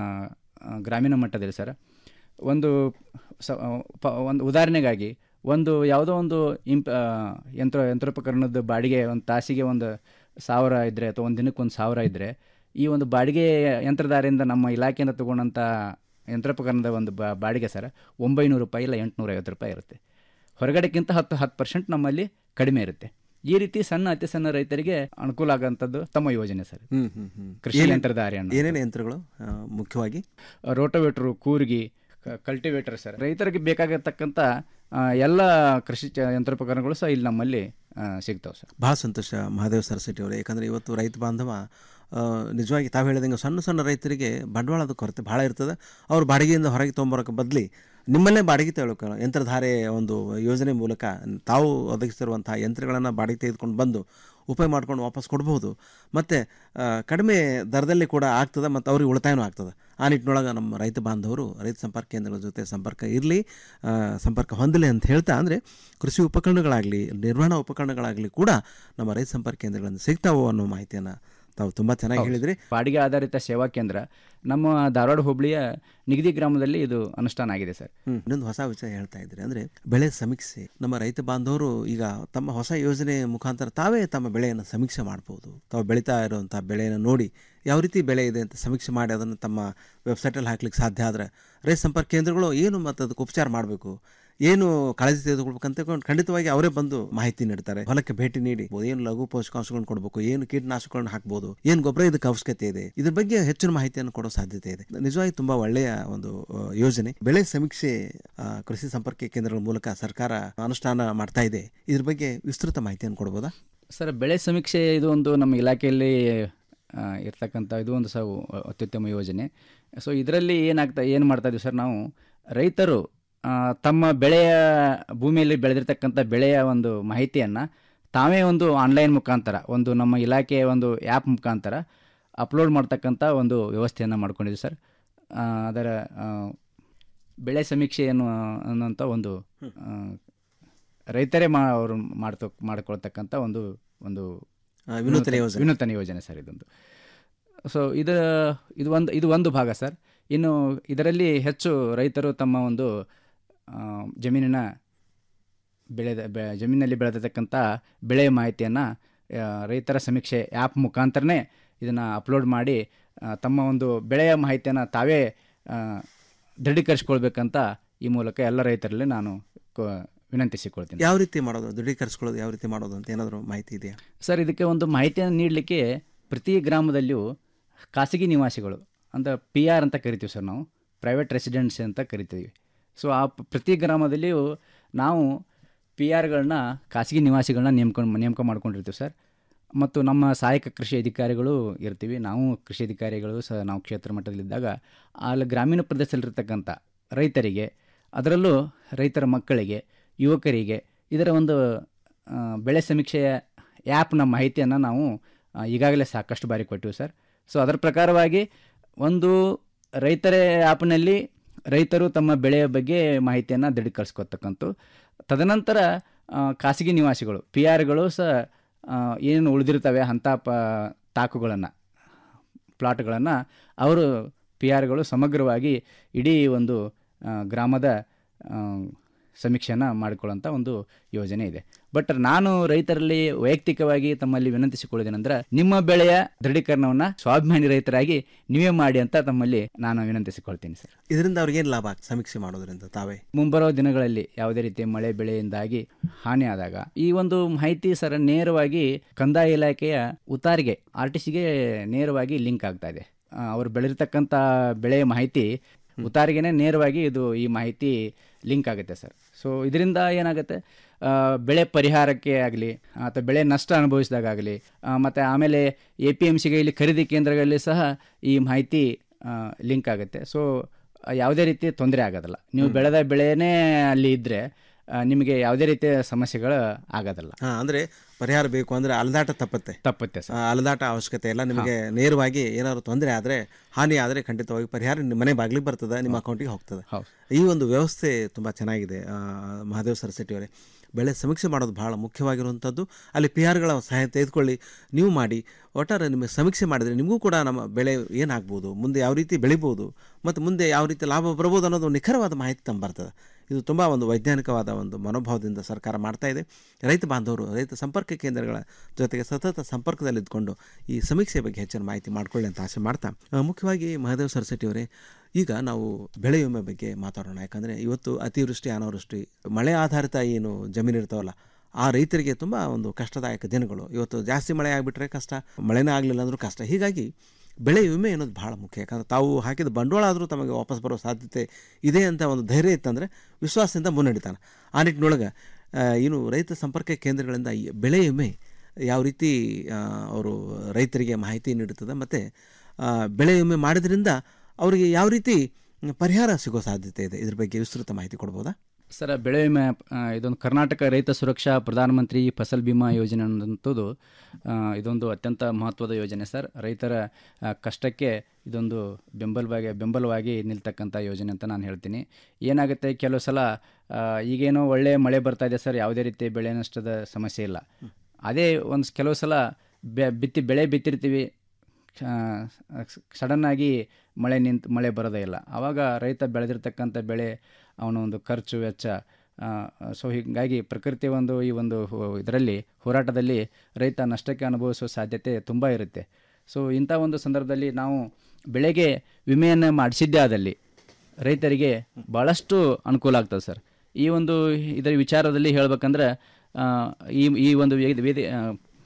ಗ್ರಾಮೀಣ ಮಟ್ಟದಲ್ಲಿ ಸರ್ ಒಂದು ಸ ಪ- ಒಂದು ಉದಾಹರಣೆಗಾಗಿ ಒಂದು ಯಾವುದೋ ಒಂದು ಇಂಪ್ ಆ, ಯಂತ್ರ ಯಂತ್ರೋಪಕರಣದ ಬಾಡಿಗೆ ಒಂದು ತಾಸಿಗೆ ಒಂದು ಸಾವಿರ ಇದ್ದರೆ ಅಥವಾ ಒಂದು ದಿನಕ್ಕೆ ಒಂದು ಸಾವಿರ ಇದ್ದರೆ ಈ ಒಂದು ಬಾಡಿಗೆ ಯಂತ್ರಧಾರೆಯಿಂದ ನಮ್ಮ ಇಲಾಖೆಯಿಂದ ತಗೊಂಡಂಥ ಯಂತ್ರೋಪಕರಣದ ಒಂದು ಬಾ ಬಾಡಿಗೆ ಸರ್ ಒಂಬೈನೂರು ರೂಪಾಯಿ ಇಲ್ಲ ಎಂಟುನೂರ ಐವತ್ತು ರೂಪಾಯಿ ಇರುತ್ತೆ ಹೊರಗಡೆಗಿಂತ ಹತ್ತು ಹತ್ತು ಪರ್ಸೆಂಟ್ ನಮ್ಮಲ್ಲಿ ಕಡಿಮೆ ಇರುತ್ತೆ ಈ ರೀತಿ ಸಣ್ಣ ಅತಿ ಸಣ್ಣ ರೈತರಿಗೆ ಅನುಕೂಲ ಆಗೋಂಥದ್ದು ತಮ್ಮ ಯೋಜನೆ ಸರ್ ಇದು. ಹ್ಮ್ ಹ್ಮ್ ಹ್ಮ್ ಕೃಷಿ ಏನೇನ್- ಯಂತ್ರಧಾರೆ ಅನ್ನೋದು. ಏನೇನು ಯಂತ್ರಗಳು ಆ, ಮುಖ್ಯವಾಗಿ ರೋಟೋವೇಟ್ರು ಕೂರ್ಗಿ ಕಲ್ಟಿವೇಟರ್ ಸರ್ ರೈತರಿಗೆ ಬೇಕಾಗಿರ್ತಕ್ಕಂಥ ಆ, ಎಲ್ಲ ಕೃಷಿ ಚ- ಯಂತ್ರೋಪಕರಣಗಳು ಸಹ ಇಲ್ಲಿ ನಮ್ಮಲ್ಲಿ ಸಿಗ್ತಾವೆ ಸರ್ ಭಾಳ ಸಂತೋಷ ಮಹಾದೇವ್ ಸರಸ್ವತಿ ಅವರೇ ಯಾಕಂದರೆ ಇವತ್ತು ರೈತ ಬಾಂಧವ ಆ, ನಿಜವಾಗಿ ತಾವು ಹೇಳಿದಂಗೆ ಸಣ್ಣ ಸಣ್ಣ ರೈತರಿಗೆ ಬಂಡವಾಳದ ಕೊರತೆ ಭಾಳ ಇರ್ತದೆ ಅವ್ರು ಬಾಡಿಗೆಯಿಂದ ಹೊರಗೆ ತೊಗೊಂಬರೋಕೆ ಬದಲಿ ನಿಮ್ಮಲ್ಲೇ ಬಾಡಿಗೆ ತಗೊಳ್ಳೋಕೆ ಯಂತ್ರಧಾರೆ ಒಂದು ಯೋಜನೆ ಮೂಲಕ ತಾವು ಒದಗಿಸಿರುವಂಥ ಯಂತ್ರಗಳನ್ನು ಬಾಡಿಗೆ ತೆಗೆದುಕೊಂಡು ಬಂದು ಉಪಯೋಗ ಮಾಡ್ಕೊಂಡು ವಾಪಸ್ ಕೊಡ್ಬೋದು ಮತ್ತು ಕಡಿಮೆ ದರದಲ್ಲಿ ಕೂಡ ಆಗ್ತದೆ ಮತ್ತು ಅವ್ರಿಗೆ ಉಳಿತಾಯನೂ ಆಗ್ತದೆ ಆ ನಿಟ್ಟಿನೊಳಗೆ ನಮ್ಮ ರೈತ ಬಾಂಧವರು ರೈತ ಸಂಪರ್ಕ ಕೇಂದ್ರಗಳ ಜೊತೆ ಸಂಪರ್ಕ ಇರಲಿ ಸಂಪರ್ಕ ಹೊಂದಲಿ ಅಂತ ಹೇಳ್ತಾ ಅಂದರೆ ಕೃಷಿ ಉಪಕರಣಗಳಾಗಲಿ ನಿರ್ವಹಣಾ ಉಪಕರಣಗಳಾಗಲಿ ಕೂಡ ನಮ್ಮ ರೈತ ಸಂಪರ್ಕ ಕೇಂದ್ರಗಳಿಂದ ಸಿಗ್ತಾವೋ ಅನ್ನೋ ಮಾಹಿತಿಯನ್ನು ತಾವು ತುಂಬ ಚೆನ್ನಾಗಿ ಹೌದು. ಹೇಳಿದ್ರಿ ಬಾಡಿಗೆ ಆಧಾರಿತ ಸೇವಾ ಕೇಂದ್ರ ನಮ್ಮ ಧಾರವಾಡ ಹೋಬಳಿಯ ನಿಗದಿ ಗ್ರಾಮದಲ್ಲಿ ಇದು ಅನುಷ್ಠಾನ ಆಗಿದೆ ಸರ್ ಹ್ಮ್. ಇನ್ನೊಂದು ಹೊಸ ವಿಷಯ ಹೇಳ್ತಾ ಇದ್ರಿ ಅಂದ್ರೆ ಬೆಳೆ ಸಮೀಕ್ಷೆ ನಮ್ಮ ರೈತ ಬಾಂಧವರು ಈಗ ತಮ್ಮ ಹೊಸ ಯೋಜನೆ ಮುಖಾಂತರ ತಾವೇ ತಮ್ಮ ಬೆಳೆಯನ್ನು ಸಮೀಕ್ಷೆ ಮಾಡ್ಬೋದು ತಾವು ಬೆಳೀತಾ ಇರುವಂಥ ಬೆಳೆಯನ್ನು ನೋಡಿ ಯಾವ ರೀತಿ ಬೆಳೆ ಇದೆ ಅಂತ ಸಮೀಕ್ಷೆ ಮಾಡಿ ಅದನ್ನು ತಮ್ಮ ವೆಬ್ಸೈಟಲ್ಲಿ ಹಾಕ್ಲಿಕ್ಕೆ ಸಾಧ್ಯ ಆದರೆ ರೈತ ಸಂಪರ್ಕ ಕೇಂದ್ರಗಳು ಏನು ಮತ್ತು ಅದಕ್ಕೆ ಉಪಚಾರ ಮಾಡಬೇಕು ಏನು ಕಾಳಜಿ ತೆಗೆದುಕೊಳ್ಬೇಕಂತ ತಿಳ್ಕೊಂಡು ಖಂಡಿತವಾಗಿ ಅವರೇ ಬಂದು ಮಾಹಿತಿ ನೀಡ್ತಾರೆ ಹೊಲಕ್ಕೆ ಭೇಟಿ ನೀಡಿ ಏನು ಲಘು ಪೋಷಕಾಂಶಗಳನ್ನು ಕೊಡಬೇಕು ಏನು ಕೀಟನಾಶಕಗಳನ್ನು ಹಾಕ್ಬೋದು ಏನು ಗೊಬ್ಬರ ಇದಕ್ಕೆ ಅವಶ್ಯಕತೆ ಇದೆ ಇದ್ರ ಬಗ್ಗೆ ಹೆಚ್ಚಿನ ಮಾಹಿತಿಯನ್ನು ಕೊಡೋ ಸಾಧ್ಯತೆ ಇದೆ ನಿಜವಾಗಿ ತುಂಬಾ ಒಳ್ಳೆಯ ಒಂದು ಆ, ಯೋಜನೆ ಬೆಳೆ ಸಮೀಕ್ಷೆ ಆ, ಕೃಷಿ ಸಂಪರ್ಕ ಕೇಂದ್ರಗಳ ಮೂಲಕ ಸರ್ಕಾರ ಅನುಷ್ಠಾನ ಮಾಡ್ತಾ ಇದೆ ಇದ್ರ ಬಗ್ಗೆ ವಿಸ್ತೃತ ಮಾಹಿತಿಯನ್ನು ಕೊಡ್ಬೋದಾ ಸರ್ ಬೆಳೆ ಸಮೀಕ್ಷೆ ಇದು ಒಂದು ನಮ್ಮ ಇಲಾಖೆಯಲ್ಲಿ ಆ, ಇರ್ತಕ್ಕಂಥ ಇದು ಒಂದು ಸಹ ಅತ್ಯುತ್ತಮ ಯೋಜನೆ ಸೊ ಇದರಲ್ಲಿ ಏನಾಗ್ತಾ ಏನು ಮಾಡ್ತಾ ಇದೀವಿ ಸರ್ ನಾವು ರೈತರು ಆ, ತಮ್ಮ ಬೆಳೆಯ ಭೂಮಿಯಲ್ಲಿ ಬೆಳೆದಿರ್ತಕ್ಕಂಥ ಬೆಳೆಯ ಒಂದು ಮಾಹಿತಿಯನ್ನು ತಾವೇ ಒಂದು ಆನ್ಲೈನ್ ಮುಖಾಂತರ ಒಂದು ನಮ್ಮ ಇಲಾಖೆಯ ಒಂದು ಆ್ಯಪ್ ಮುಖಾಂತರ ಅಪ್ಲೋಡ್ ಮಾಡ್ತಕ್ಕಂಥ ಒಂದು ವ್ಯವಸ್ಥೆಯನ್ನು ಮಾಡ್ಕೊಂಡಿದ್ದೀವಿ ಸರ್ ಆ, ಅದರ ಆ, ಬೆಳೆ ಸಮೀಕ್ಷೆ ಎನ್ನುವ ಅನ್ನೋಂಥ ಒಂದು ಆ, ರೈತರೇ ಮಾ ಅವರು ಮಾಡ್ತ ಮಾಡ್ಕೊಳ್ತಕ್ಕಂಥ ಒಂದು ಒಂದು ಆ, ವಿನೂತನ ಯೋಜನೆ. ವಿನೂತನ ಯೋಜನೆ ಸರ್ ಇದೊಂದು ಸೊ ಇದು ಇದು ಒಂದು ಇದು ಒಂದು ಭಾಗ ಸರ್ ಇನ್ನು ಇದರಲ್ಲಿ ಹೆಚ್ಚು ರೈತರು ತಮ್ಮ ಒಂದು ಆ, ಜಮೀನಿನ ಬೆಳೆದ ಬೆ ಜಮೀನಲ್ಲಿ ಬೆಳೆದಿರ್ತಕ್ಕಂಥ ಬೆಳೆಯ ಮಾಹಿತಿಯನ್ನು ರೈತರ ಸಮೀಕ್ಷೆ ಆ್ಯಪ್ ಮುಖಾಂತರನೇ ಇದನ್ನು ಅಪ್ಲೋಡ್ ಮಾಡಿ ಆ, ತಮ್ಮ ಒಂದು ಬೆಳೆಯ ಮಾಹಿತಿಯನ್ನು ತಾವೇ ಆ, ದೃಢೀಕರಿಸ್ಕೊಳ್ಬೇಕಂತ ಈ ಮೂಲಕ ಎಲ್ಲ ರೈತರಲ್ಲಿ ನಾನು ಕೊ- ವಿನಂತಿಸಿಕೊಳ್ತೀನಿ ಯಾವ ರೀತಿ ಮಾಡೋದು ದೃಢೀಕರಿಸ್ಕೊಳ್ಳೋದು ಯಾವ ರೀತಿ ಮಾಡೋದು ಅಂತ ಏನಾದರೂ ಮಾಹಿತಿ ಇದೆಯಾ ಸರ್ ಇದಕ್ಕೆ ಒಂದು ಮಾಹಿತಿಯನ್ನು ನೀಡಲಿಕ್ಕೆ ಪ್ರತಿ ಗ್ರಾಮದಲ್ಲಿಯೂ ಖಾಸಗಿ ನಿವಾಸಿಗಳು ಅಂತ ಪಿ ಆರ್ ಅಂತ ಕರಿತೀವಿ ಸರ್ ನಾವು ಪ್ರೈವೇಟ್ ರೆಸಿಡೆನ್ಸಿ ಅಂತ ಕರಿತೀವಿ ಸೊ ಆ ಪ- ಪ್ರತಿ ಗ್ರಾಮದಲ್ಲಿಯೂ ನಾವು ಪಿ ಆರ್ಗಳನ್ನ ಖಾಸಗಿ ನಿವಾಸಿಗಳನ್ನ ನೇಮ್ಕೊಂಡು ನೇಮಕ ಮಾಡ್ಕೊಂಡಿರ್ತೀವಿ ಸರ್ ಮತ್ತು ನಮ್ಮ ಸಹಾಯಕ ಕೃಷಿ ಅಧಿಕಾರಿಗಳು ಇರ್ತೀವಿ ನಾವು ಕೃಷಿ ಅಧಿಕಾರಿಗಳು ಸಹ ನಾವು ಕ್ಷೇತ್ರ ಮಟ್ಟದಲ್ಲಿದ್ದಾಗ ಅಲ್ಲಿ ಗ್ರಾಮೀಣ ಪ್ರದೇಶದಲ್ಲಿರ್ತಕ್ಕಂಥ ರೈತರಿಗೆ ಅದರಲ್ಲೂ ರೈತರ ಮಕ್ಕಳಿಗೆ ಯುವಕರಿಗೆ ಇದರ ಒಂದು ಆ, ಬೆಳೆ ಸಮೀಕ್ಷೆಯ ಆ್ಯಪ್ನ ಮಾಹಿತಿಯನ್ನು ನಾವು ಆ, ಈಗಾಗಲೇ ಸಾಕಷ್ಟು ಬಾರಿ ಕೊಟ್ಟಿವಿ ಸರ್ ಸೊ ಅದರ ಪ್ರಕಾರವಾಗಿ ಒಂದು ರೈತರ ಆ್ಯಪ್ನಲ್ಲಿ ರೈತರು ತಮ್ಮ ಬೆಳೆಯ ಬಗ್ಗೆ ಮಾಹಿತಿಯನ್ನು ದೃಢೀಕರಿಸ್ಕೊತಕ್ಕಂಥ ತದನಂತರ ಆ, ಖಾಸಗಿ ನಿವಾಸಿಗಳು ಪಿ ಆರ್ಗಳು ಸಹ ಆ, ಏನು ಉಳಿದಿರ್ತವೆ ಅಂಥ ಪ ತಾಕುಗಳನ್ನು ಪ್ಲಾಟ್ಗಳನ್ನು ಅವರು ಪಿ ಆರ್ಗಳು ಸಮಗ್ರವಾಗಿ ಇಡೀ ಒಂದು ಆ, ಗ್ರಾಮದ ಆ, ಸಮೀಕ್ಷೆಯನ್ನು ಮಾಡಿಕೊಳ್ಳೋಂಥ ಒಂದು ಯೋಜನೆ ಇದೆ ಬಟ್ ನಾನು ರೈತರಲ್ಲಿ ವೈಯಕ್ತಿಕವಾಗಿ ತಮ್ಮಲ್ಲಿ ವಿನಂತಿಸಿಕೊಳ್ಳೋದೇನೆಂದ್ರೆ ನಿಮ್ಮ ಬೆಳೆಯ ದೃಢೀಕರಣವನ್ನು ಸ್ವಾಭಿಮಾನಿ ರೈತರಾಗಿ ನೀವೇ ಮಾಡಿ ಅಂತ ತಮ್ಮಲ್ಲಿ ನಾನು ವಿನಂತಿಸಿಕೊಳ್ತೀನಿ ಸರ್ ಇದರಿಂದ ಅವ್ರಿಗೆ ಏನು ಲಾಭ ಆಗ್ತದೆ ಸಮೀಕ್ಷೆ ಮಾಡೋದ್ರಿಂದ ತಾವೇ ಮುಂಬರೋ ದಿನಗಳಲ್ಲಿ ಯಾವುದೇ ರೀತಿ ಮಳೆ ಬೆಳೆಯಿಂದಾಗಿ ಹಾನಿ ಆದಾಗ ಈ ಒಂದು ಮಾಹಿತಿ ಸರ್ ನೇರವಾಗಿ ಕಂದಾಯ ಇಲಾಖೆಯ ಉತ್ತಾರಿಗೆ ಆರ್ ಟಿ ಸಿಗೆ ನೇರವಾಗಿ ಲಿಂಕ್ ಆಗ್ತಾ ಇದೆ ಆ, ಅವರು ಬೆಳೆದಿರ್ತಕ್ಕಂಥ ಬೆಳೆಯ ಮಾಹಿತಿ ಉತ್ತಾರಿಗೆನೇ ನೇರವಾಗಿ ಇದು ಈ ಮಾಹಿತಿ ಲಿಂಕ್ ಆಗುತ್ತೆ ಸರ್ ಸೊ ಇದರಿಂದ ಏನಾಗುತ್ತೆ ಆ, ಬೆಳೆ ಪರಿಹಾರಕ್ಕೆ ಆಗಲಿ ಅಥವಾ ಬೆಳೆ ನಷ್ಟ ಅನುಭವಿಸಿದಾಗಲಿ ಮತ್ತು ಆಮೇಲೆ ಎ ಪಿ ಎಮ್ ಸಿಗೆ ಇಲ್ಲಿ ಖರೀದಿ ಕೇಂದ್ರಗಳಲ್ಲಿ ಸಹ ಈ ಮಾಹಿತಿ ಲಿಂಕ್ ಆಗುತ್ತೆ ಸೊ ಯಾವುದೇ ರೀತಿ ತೊಂದರೆ ಆಗೋದಿಲ್ಲ ನೀವು ಬೆಳೆದ ಬೆಳೆನೇ ಅಲ್ಲಿ ಇದ್ದರೆ ನಿಮಗೆ ಯಾವುದೇ ರೀತಿಯ ಸಮಸ್ಯೆಗಳು ಆಗೋದಿಲ್ಲ ಹಾ ಅಂದ್ರೆ ಪರಿಹಾರ ಬೇಕು ಅಂದ್ರೆ ಅಲದಾಟ ತಪ್ಪತ್ತೆ ತಪ್ಪುತ್ತೆ ಆ, ಅಲದಾಟ ಅವಶ್ಯಕತೆ ಇಲ್ಲ ನಿಮಗೆ ನೇರವಾಗಿ ಏನಾದ್ರು ತೊಂದರೆ ಆದರೆ ಹಾನಿ ಆದರೆ ಖಂಡಿತವಾಗಿ ಪರಿಹಾರ ನಿಮ್ಮ ಮನೆ ಬಾಗಿಲಿಗೆ ಬರ್ತದೆ ನಿಮ್ಮ ಅಕೌಂಟಿಗೆ ಹೋಗ್ತದೆ ಈ ಒಂದು ವ್ಯವಸ್ಥೆ ತುಂಬ ಚೆನ್ನಾಗಿದೆ ಆ, ಮಹಾದೇವ್ ಸರಸ್ವತಿ ಅವರೇ ಬೆಳೆ ಸಮೀಕ್ಷೆ ಮಾಡೋದು ಬಹಳ ಮುಖ್ಯವಾಗಿರುವಂಥದ್ದು ಅಲ್ಲಿ ಪಿ ಆರ್ಗಳ ಸಹಾಯ ತೆಗೆದುಕೊಳ್ಳಿ ನೀವು ಮಾಡಿ ಒಟ್ಟಾರೆ ನಿಮಗೆ ಸಮೀಕ್ಷೆ ಮಾಡಿದರೆ ನಿಮಗೂ ಕೂಡ ನಮ್ಮ ಬೆಳೆ ಏನಾಗ್ಬೋದು ಮುಂದೆ ಯಾವ ರೀತಿ ಬೆಳಿಬೋದು ಮತ್ತು ಮುಂದೆ ಯಾವ ರೀತಿ ಲಾಭ ಬರ್ಬೋದು ಅನ್ನೋದು ನಿಖರವಾದ ಮಾಹಿತಿ ತಮ್ಮ ಬರ್ತದೆ ಇದು ತುಂಬ ಒಂದು ವೈಜ್ಞಾನಿಕವಾದ ಒಂದು ಮನೋಭಾವದಿಂದ ಸರ್ಕಾರ ಮಾಡ್ತಾ ಇದೆ ರೈತ ಬಾಂಧವರು ರೈತ ಸಂಪರ್ಕ ಕೇಂದ್ರಗಳ ಜೊತೆಗೆ ಸತತ ಸಂಪರ್ಕದಲ್ಲಿದ್ದುಕೊಂಡು ಈ ಸಮೀಕ್ಷೆ ಬಗ್ಗೆ ಹೆಚ್ಚಿನ ಮಾಹಿತಿ ಮಾಡ್ಕೊಳ್ಳಿ ಅಂತ ಆಸೆ ಮಾಡ್ತಾ ಆ, ಮುಖ್ಯವಾಗಿ ಮಹಾದೇವ್ ಸರಸ್ವತಿ ಅವರೇ ಈಗ ನಾವು ಬೆಳೆ ವಿಮೆ ಬಗ್ಗೆ ಮಾತಾಡೋಣ ಯಾಕಂದರೆ ಇವತ್ತು ಅತಿವೃಷ್ಟಿ ಅನಾವೃಷ್ಟಿ ಮಳೆ ಆಧಾರಿತ ಏನು ಜಮೀನು ಇರ್ತಾವಲ್ಲ ಆ ರೈತರಿಗೆ ತುಂಬ ಒಂದು ಕಷ್ಟದಾಯಕ ದಿನಗಳು ಇವತ್ತು ಜಾಸ್ತಿ ಮಳೆ ಆಗಿಬಿಟ್ರೆ ಕಷ್ಟ ಮಳೆನೇ ಆಗಲಿಲ್ಲ ಅಂದರೂ ಕಷ್ಟ ಹೀಗಾಗಿ ಬೆಳೆ ವಿಮೆ ಅನ್ನೋದು ಭಾಳ ಮುಖ್ಯ ಯಾಕಂದ್ರೆ ತಾವು ಹಾಕಿದ ಬಂಡವಾಳ ಆದರೂ ತಮಗೆ ವಾಪಸ್ ಬರೋ ಸಾಧ್ಯತೆ ಇದೆ ಅಂತ ಒಂದು ಧೈರ್ಯ ಇತ್ತಂದರೆ ವಿಶ್ವಾಸದಿಂದ ಮುನ್ನಡಿತಾನೆ ಆ ನಿಟ್ಟಿನೊಳಗೆ ಆ, ಏನು ರೈತ ಸಂಪರ್ಕ ಕೇಂದ್ರಗಳಿಂದ ಈ ಬೆಳೆ ವಿಮೆ ಯಾವ ರೀತಿ ಆ, ಅವರು ರೈತರಿಗೆ ಮಾಹಿತಿ ನೀಡುತ್ತದೆ ಮತ್ತು ಬೆಳೆ ವಿಮೆ ಮಾಡಿದ್ರಿಂದ ಅವರಿಗೆ ಯಾವ ರೀತಿ ಪರಿಹಾರ ಸಿಗೋ ಸಾಧ್ಯತೆ ಇದೆ ಇದ್ರ ಬಗ್ಗೆ ವಿಸ್ತೃತ ಮಾಹಿತಿ ಕೊಡ್ಬೋದಾ ಸರ್ ಬೆಳೆ ವಿಮೆ ಆ, ಇದೊಂದು ಕರ್ನಾಟಕ ರೈತ ಸುರಕ್ಷಾ ಪ್ರಧಾನಮಂತ್ರಿ ಫಸಲ್ ಬಿಮಾ ಯೋಜನೆ ಅನ್ನೋದಂಥದ್ದು ಆ, ಇದೊಂದು ಅತ್ಯಂತ ಮಹತ್ವದ ಯೋಜನೆ ಸರ್ ರೈತರ ಆ, ಕಷ್ಟಕ್ಕೆ ಇದೊಂದು ಬೆಂಬಲವಾಗಿ ಬೆಂಬಲವಾಗಿ ನಿಲ್ತಕ್ಕಂಥ ಯೋಜನೆ ಅಂತ ನಾನು ಹೇಳ್ತೀನಿ ಏನಾಗುತ್ತೆ ಕೆಲವು ಸಲ ಆ, ಈಗೇನೋ ಒಳ್ಳೆ ಮಳೆ ಬರ್ತಾ ಇದೆ ಸರ್ ಯಾವುದೇ ರೀತಿ ಬೆಳೆ ನಷ್ಟದ ಸಮಸ್ಯೆ ಇಲ್ಲ ಅದೇ ಒಂದು ಕೆಲವು ಸಲ ಬೆ ಬಿತ್ತಿ ಬೆಳೆ ಬಿತ್ತಿರ್ತೀವಿ ಸಡನ್ನಾಗಿ ಮಳೆ ನಿಂತು ಮಳೆ ಬರೋದೇ ಇಲ್ಲ ಆವಾಗ ರೈತ ಬೆಳೆದಿರ್ತಕ್ಕಂಥ ಬೆಳೆ ಅವನ ಒಂದು ಖರ್ಚು ವೆಚ್ಚ ಸೊ ಹೀಗಾಗಿ ಪ್ರಕೃತಿ ಒಂದು ಈ ಒಂದು ಇದರಲ್ಲಿ ಹೋರಾಟದಲ್ಲಿ ರೈತ ನಷ್ಟಕ್ಕೆ ಅನುಭವಿಸುವ ಸಾಧ್ಯತೆ ತುಂಬ ಇರುತ್ತೆ ಸೊ ಇಂಥ ಒಂದು ಸಂದರ್ಭದಲ್ಲಿ ನಾವು ಬೆಳೆಗೆ ವಿಮೆಯನ್ನು ಮಾಡಿಸಿದ್ದೇ ಆದಲ್ಲಿ ರೈತರಿಗೆ ಭಾಳಷ್ಟು ಅನುಕೂಲ ಆಗ್ತದೆ ಸರ್ ಈ ಒಂದು ಇದರ ವಿಚಾರದಲ್ಲಿ ಹೇಳ್ಬೇಕಂದ್ರೆ ಆ, ಈ ಈ ಒಂದು ವೇದಿ ವೇದಿ ಆ,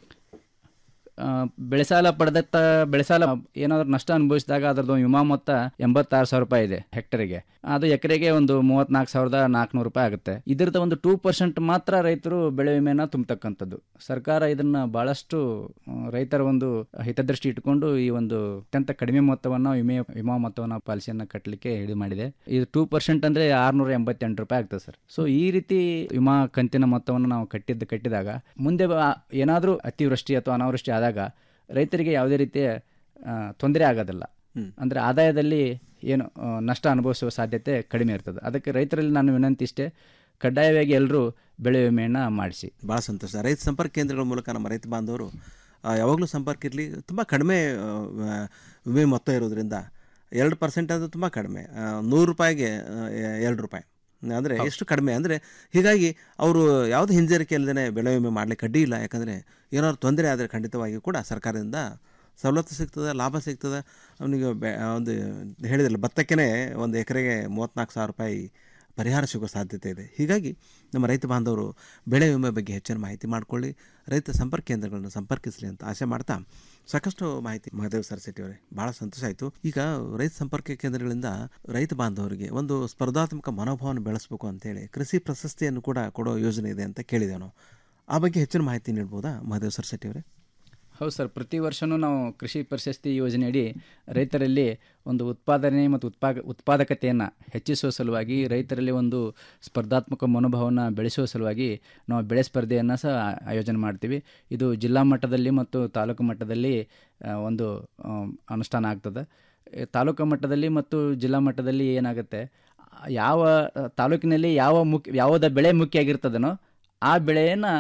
ಆ, ಬೆಳೆ ಸಾಲ ಪಡೆದತ್ತ ಬೆಳೆ ಸಾಲ ಏನಾದರೂ ನಷ್ಟ ಅನುಭವಿಸಿದಾಗ ಅದರದ್ದು ವಿಮಾ ಮೊತ್ತ ಎಂಬತ್ತಾರು ಸಾವಿರ ರೂಪಾಯಿ ಇದೆ ಹೆಕ್ಟರಿಗೆ ಅದು ಎಕರೆಗೆ ಒಂದು ಮೂವತ್ನಾಲ್ಕು ಸಾವಿರದ ನಾಲ್ಕುನೂರು ರೂಪಾಯಿ ಆಗುತ್ತೆ ಇದರದ ಒಂದು ಟೂ ಪರ್ಸೆಂಟ್ ಮಾತ್ರ ರೈತರು ಬೆಳೆ ವಿಮೆನ ತುಂಬತಕ್ಕಂಥದ್ದು ಸರ್ಕಾರ ಇದನ್ನ ಬಹಳಷ್ಟು ಆ, ರೈತರ ಒಂದು ಹಿತದೃಷ್ಟಿ ಇಟ್ಕೊಂಡು ಈ ಒಂದು ಅತ್ಯಂತ ಕಡಿಮೆ ಮೊತ್ತವನ್ನು ವಿಮೆ ವಿಮಾ ಮೊತ್ತವನ್ನು ಪಾಲಿಸಿಯನ್ನು ಕಟ್ಟಲಿಕ್ಕೆ ಇದು ಮಾಡಿದೆ ಇದು ಟೂ ಪರ್ಸೆಂಟ್ ಅಂದರೆ ಆರುನೂರ ಎಂಬತ್ತೆಂಟು ರೂಪಾಯಿ ಆಗ್ತದೆ ಸರ್ ಸೊ ಈ ರೀತಿ ವಿಮಾ ಕಂತಿನ ಮೊತ್ತವನ್ನು ನಾವು ಕಟ್ಟಿದ್ದು ಕಟ್ಟಿದಾಗ ಮುಂದೆ ಏನಾದರೂ ಅತಿವೃಷ್ಟಿ ಅಥವಾ ಅನಾವೃಷ್ಟಿ ಆದಾಗ ರೈತರಿಗೆ ಯಾವುದೇ ರೀತಿಯ ತೊಂದರೆ ಆಗೋದಿಲ್ಲ ಅಂದರೆ ಆದಾಯದಲ್ಲಿ ಏನು ಆ, ನಷ್ಟ ಅನುಭವಿಸುವ ಸಾಧ್ಯತೆ ಕಡಿಮೆ ಇರ್ತದೆ ಅದಕ್ಕೆ ರೈತರಲ್ಲಿ ನಾನು ವಿನಂತಿ ಇಷ್ಟೇ ಕಡ್ಡಾಯವಾಗಿ ಎಲ್ಲರೂ ಬೆಳೆ ವಿಮೆಯನ್ನು ಮಾಡಿಸಿ ಭಾಳ ಸಂತೋಷ ರೈತ ಸಂಪರ್ಕ ಕೇಂದ್ರಗಳ ಮೂಲಕ ನಮ್ಮ ರೈತ ಬಾಂಧವರು ಆ, ಯಾವಾಗಲೂ ಸಂಪರ್ಕ ಇರಲಿ ತುಂಬ ಕಡಿಮೆ ಆ, ವಿಮೆ ಮೊತ್ತ ಇರೋದ್ರಿಂದ ಎರಡು ಪರ್ಸೆಂಟ್ ಅದು ತುಂಬ ಕಡಿಮೆ ಆ, ನೂರು ರೂಪಾಯಿಗೆ ಆ, ಎರಡು ರೂಪಾಯಿ ಅಂದರೆ ಎಷ್ಟು ಕಡಿಮೆ ಅಂದರೆ ಹೀಗಾಗಿ ಅವರು ಯಾವುದೇ ಹಿಂಜರಿಕೆ ಇಲ್ಲದೇ ಬೆಳೆ ವಿಮೆ ಮಾಡಲಿಕ್ಕೆ ಅಡ್ಡಿ ಇಲ್ಲ ಯಾಕಂದರೆ ಏನಾದ್ರು ತೊಂದರೆ ಆದರೆ ಖಂಡಿತವಾಗಿಯೂ ಕೂಡ ಸರ್ಕಾರದಿಂದ ಸವಲತ್ತು ಸಿಗ್ತದೆ ಲಾಭ ಸಿಗ್ತದೆ ಅವನಿಗೆ ಬೆ ಒಂದು ಹೇಳಿದ್ರಲ್ಲ ಭತ್ತಕ್ಕೆ ಒಂದು ಎಕರೆಗೆ ಮೂವತ್ತ್ನಾಲ್ಕು ಸಾವಿರ ರೂಪಾಯಿ ಪರಿಹಾರ ಸಿಗೋ ಸಾಧ್ಯತೆ ಇದೆ ಹೀಗಾಗಿ ನಮ್ಮ ರೈತ ಬಾಂಧವರು ಬೆಳೆ ವಿಮೆ ಬಗ್ಗೆ ಹೆಚ್ಚಿನ ಮಾಹಿತಿ ಮಾಡಿಕೊಳ್ಳಿ ರೈತ ಸಂಪರ್ಕ ಕೇಂದ್ರಗಳನ್ನು ಸಂಪರ್ಕಿಸಲಿ ಅಂತ ಆಸೆ ಮಾಡ್ತಾ ಸಾಕಷ್ಟು ಮಾಹಿತಿ ಮಹದೇವ್ ಸರಸ್ವತಿ ಅವರೇ ಭಾಳ ಸಂತೋಷ ಆಯಿತು ಈಗ ರೈತ ಸಂಪರ್ಕ ಕೇಂದ್ರಗಳಿಂದ ರೈತ ಬಾಂಧವರಿಗೆ ಒಂದು ಸ್ಪರ್ಧಾತ್ಮಕ ಮನೋಭಾವನ ಬೆಳೆಸಬೇಕು ಅಂತೇಳಿ ಕೃಷಿ ಪ್ರಶಸ್ತಿಯನ್ನು ಕೂಡ ಕೊಡೋ ಯೋಜನೆ ಇದೆ ಅಂತ ಕೇಳಿದೆವು ನಾವು ಆ ಬಗ್ಗೆ ಹೆಚ್ಚಿನ ಮಾಹಿತಿ ನೀಡ್ಬೋದಾ ಮಹದೇವ್ ಸರಸ್ವತಿ ಅವರೇ ಹೌದು ಸರ್ ಪ್ರತಿ ವರ್ಷವೂ ನಾವು ಕೃಷಿ ಪ್ರಶಸ್ತಿ ಯೋಜನೆಯಡಿ ರೈತರಲ್ಲಿ ಒಂದು ಉತ್ಪಾದನೆ ಮತ್ತು ಉತ್ಪಾ ಉತ್ಪಾದಕತೆಯನ್ನು ಹೆಚ್ಚಿಸುವ ಸಲುವಾಗಿ ರೈತರಲ್ಲಿ ಒಂದು ಸ್ಪರ್ಧಾತ್ಮಕ ಮನೋಭಾವನ ಬೆಳೆಸುವ ಸಲುವಾಗಿ ನಾವು ಬೆಳೆ ಸ್ಪರ್ಧೆಯನ್ನು ಸಹ ಆಯೋಜನೆ ಮಾಡ್ತೀವಿ ಇದು ಜಿಲ್ಲಾ ಮಟ್ಟದಲ್ಲಿ ಮತ್ತು ತಾಲೂಕು ಮಟ್ಟದಲ್ಲಿ ಆ, ಒಂದು ಆ, ಅನುಷ್ಠಾನ ಆಗ್ತದೆ ಈ ತಾಲೂಕು ಮಟ್ಟದಲ್ಲಿ ಮತ್ತು ಜಿಲ್ಲಾ ಮಟ್ಟದಲ್ಲಿ ಏನಾಗುತ್ತೆ ಯಾವ ಆ, ತಾಲೂಕಿನಲ್ಲಿ ಯಾವ ಮುಖ್ಯ ಯಾವುದ ಬೆಳೆ ಮುಖ್ಯ ಆಗಿರ್ತದನೋ ಆ ಬೆಳೆಯನ್ನು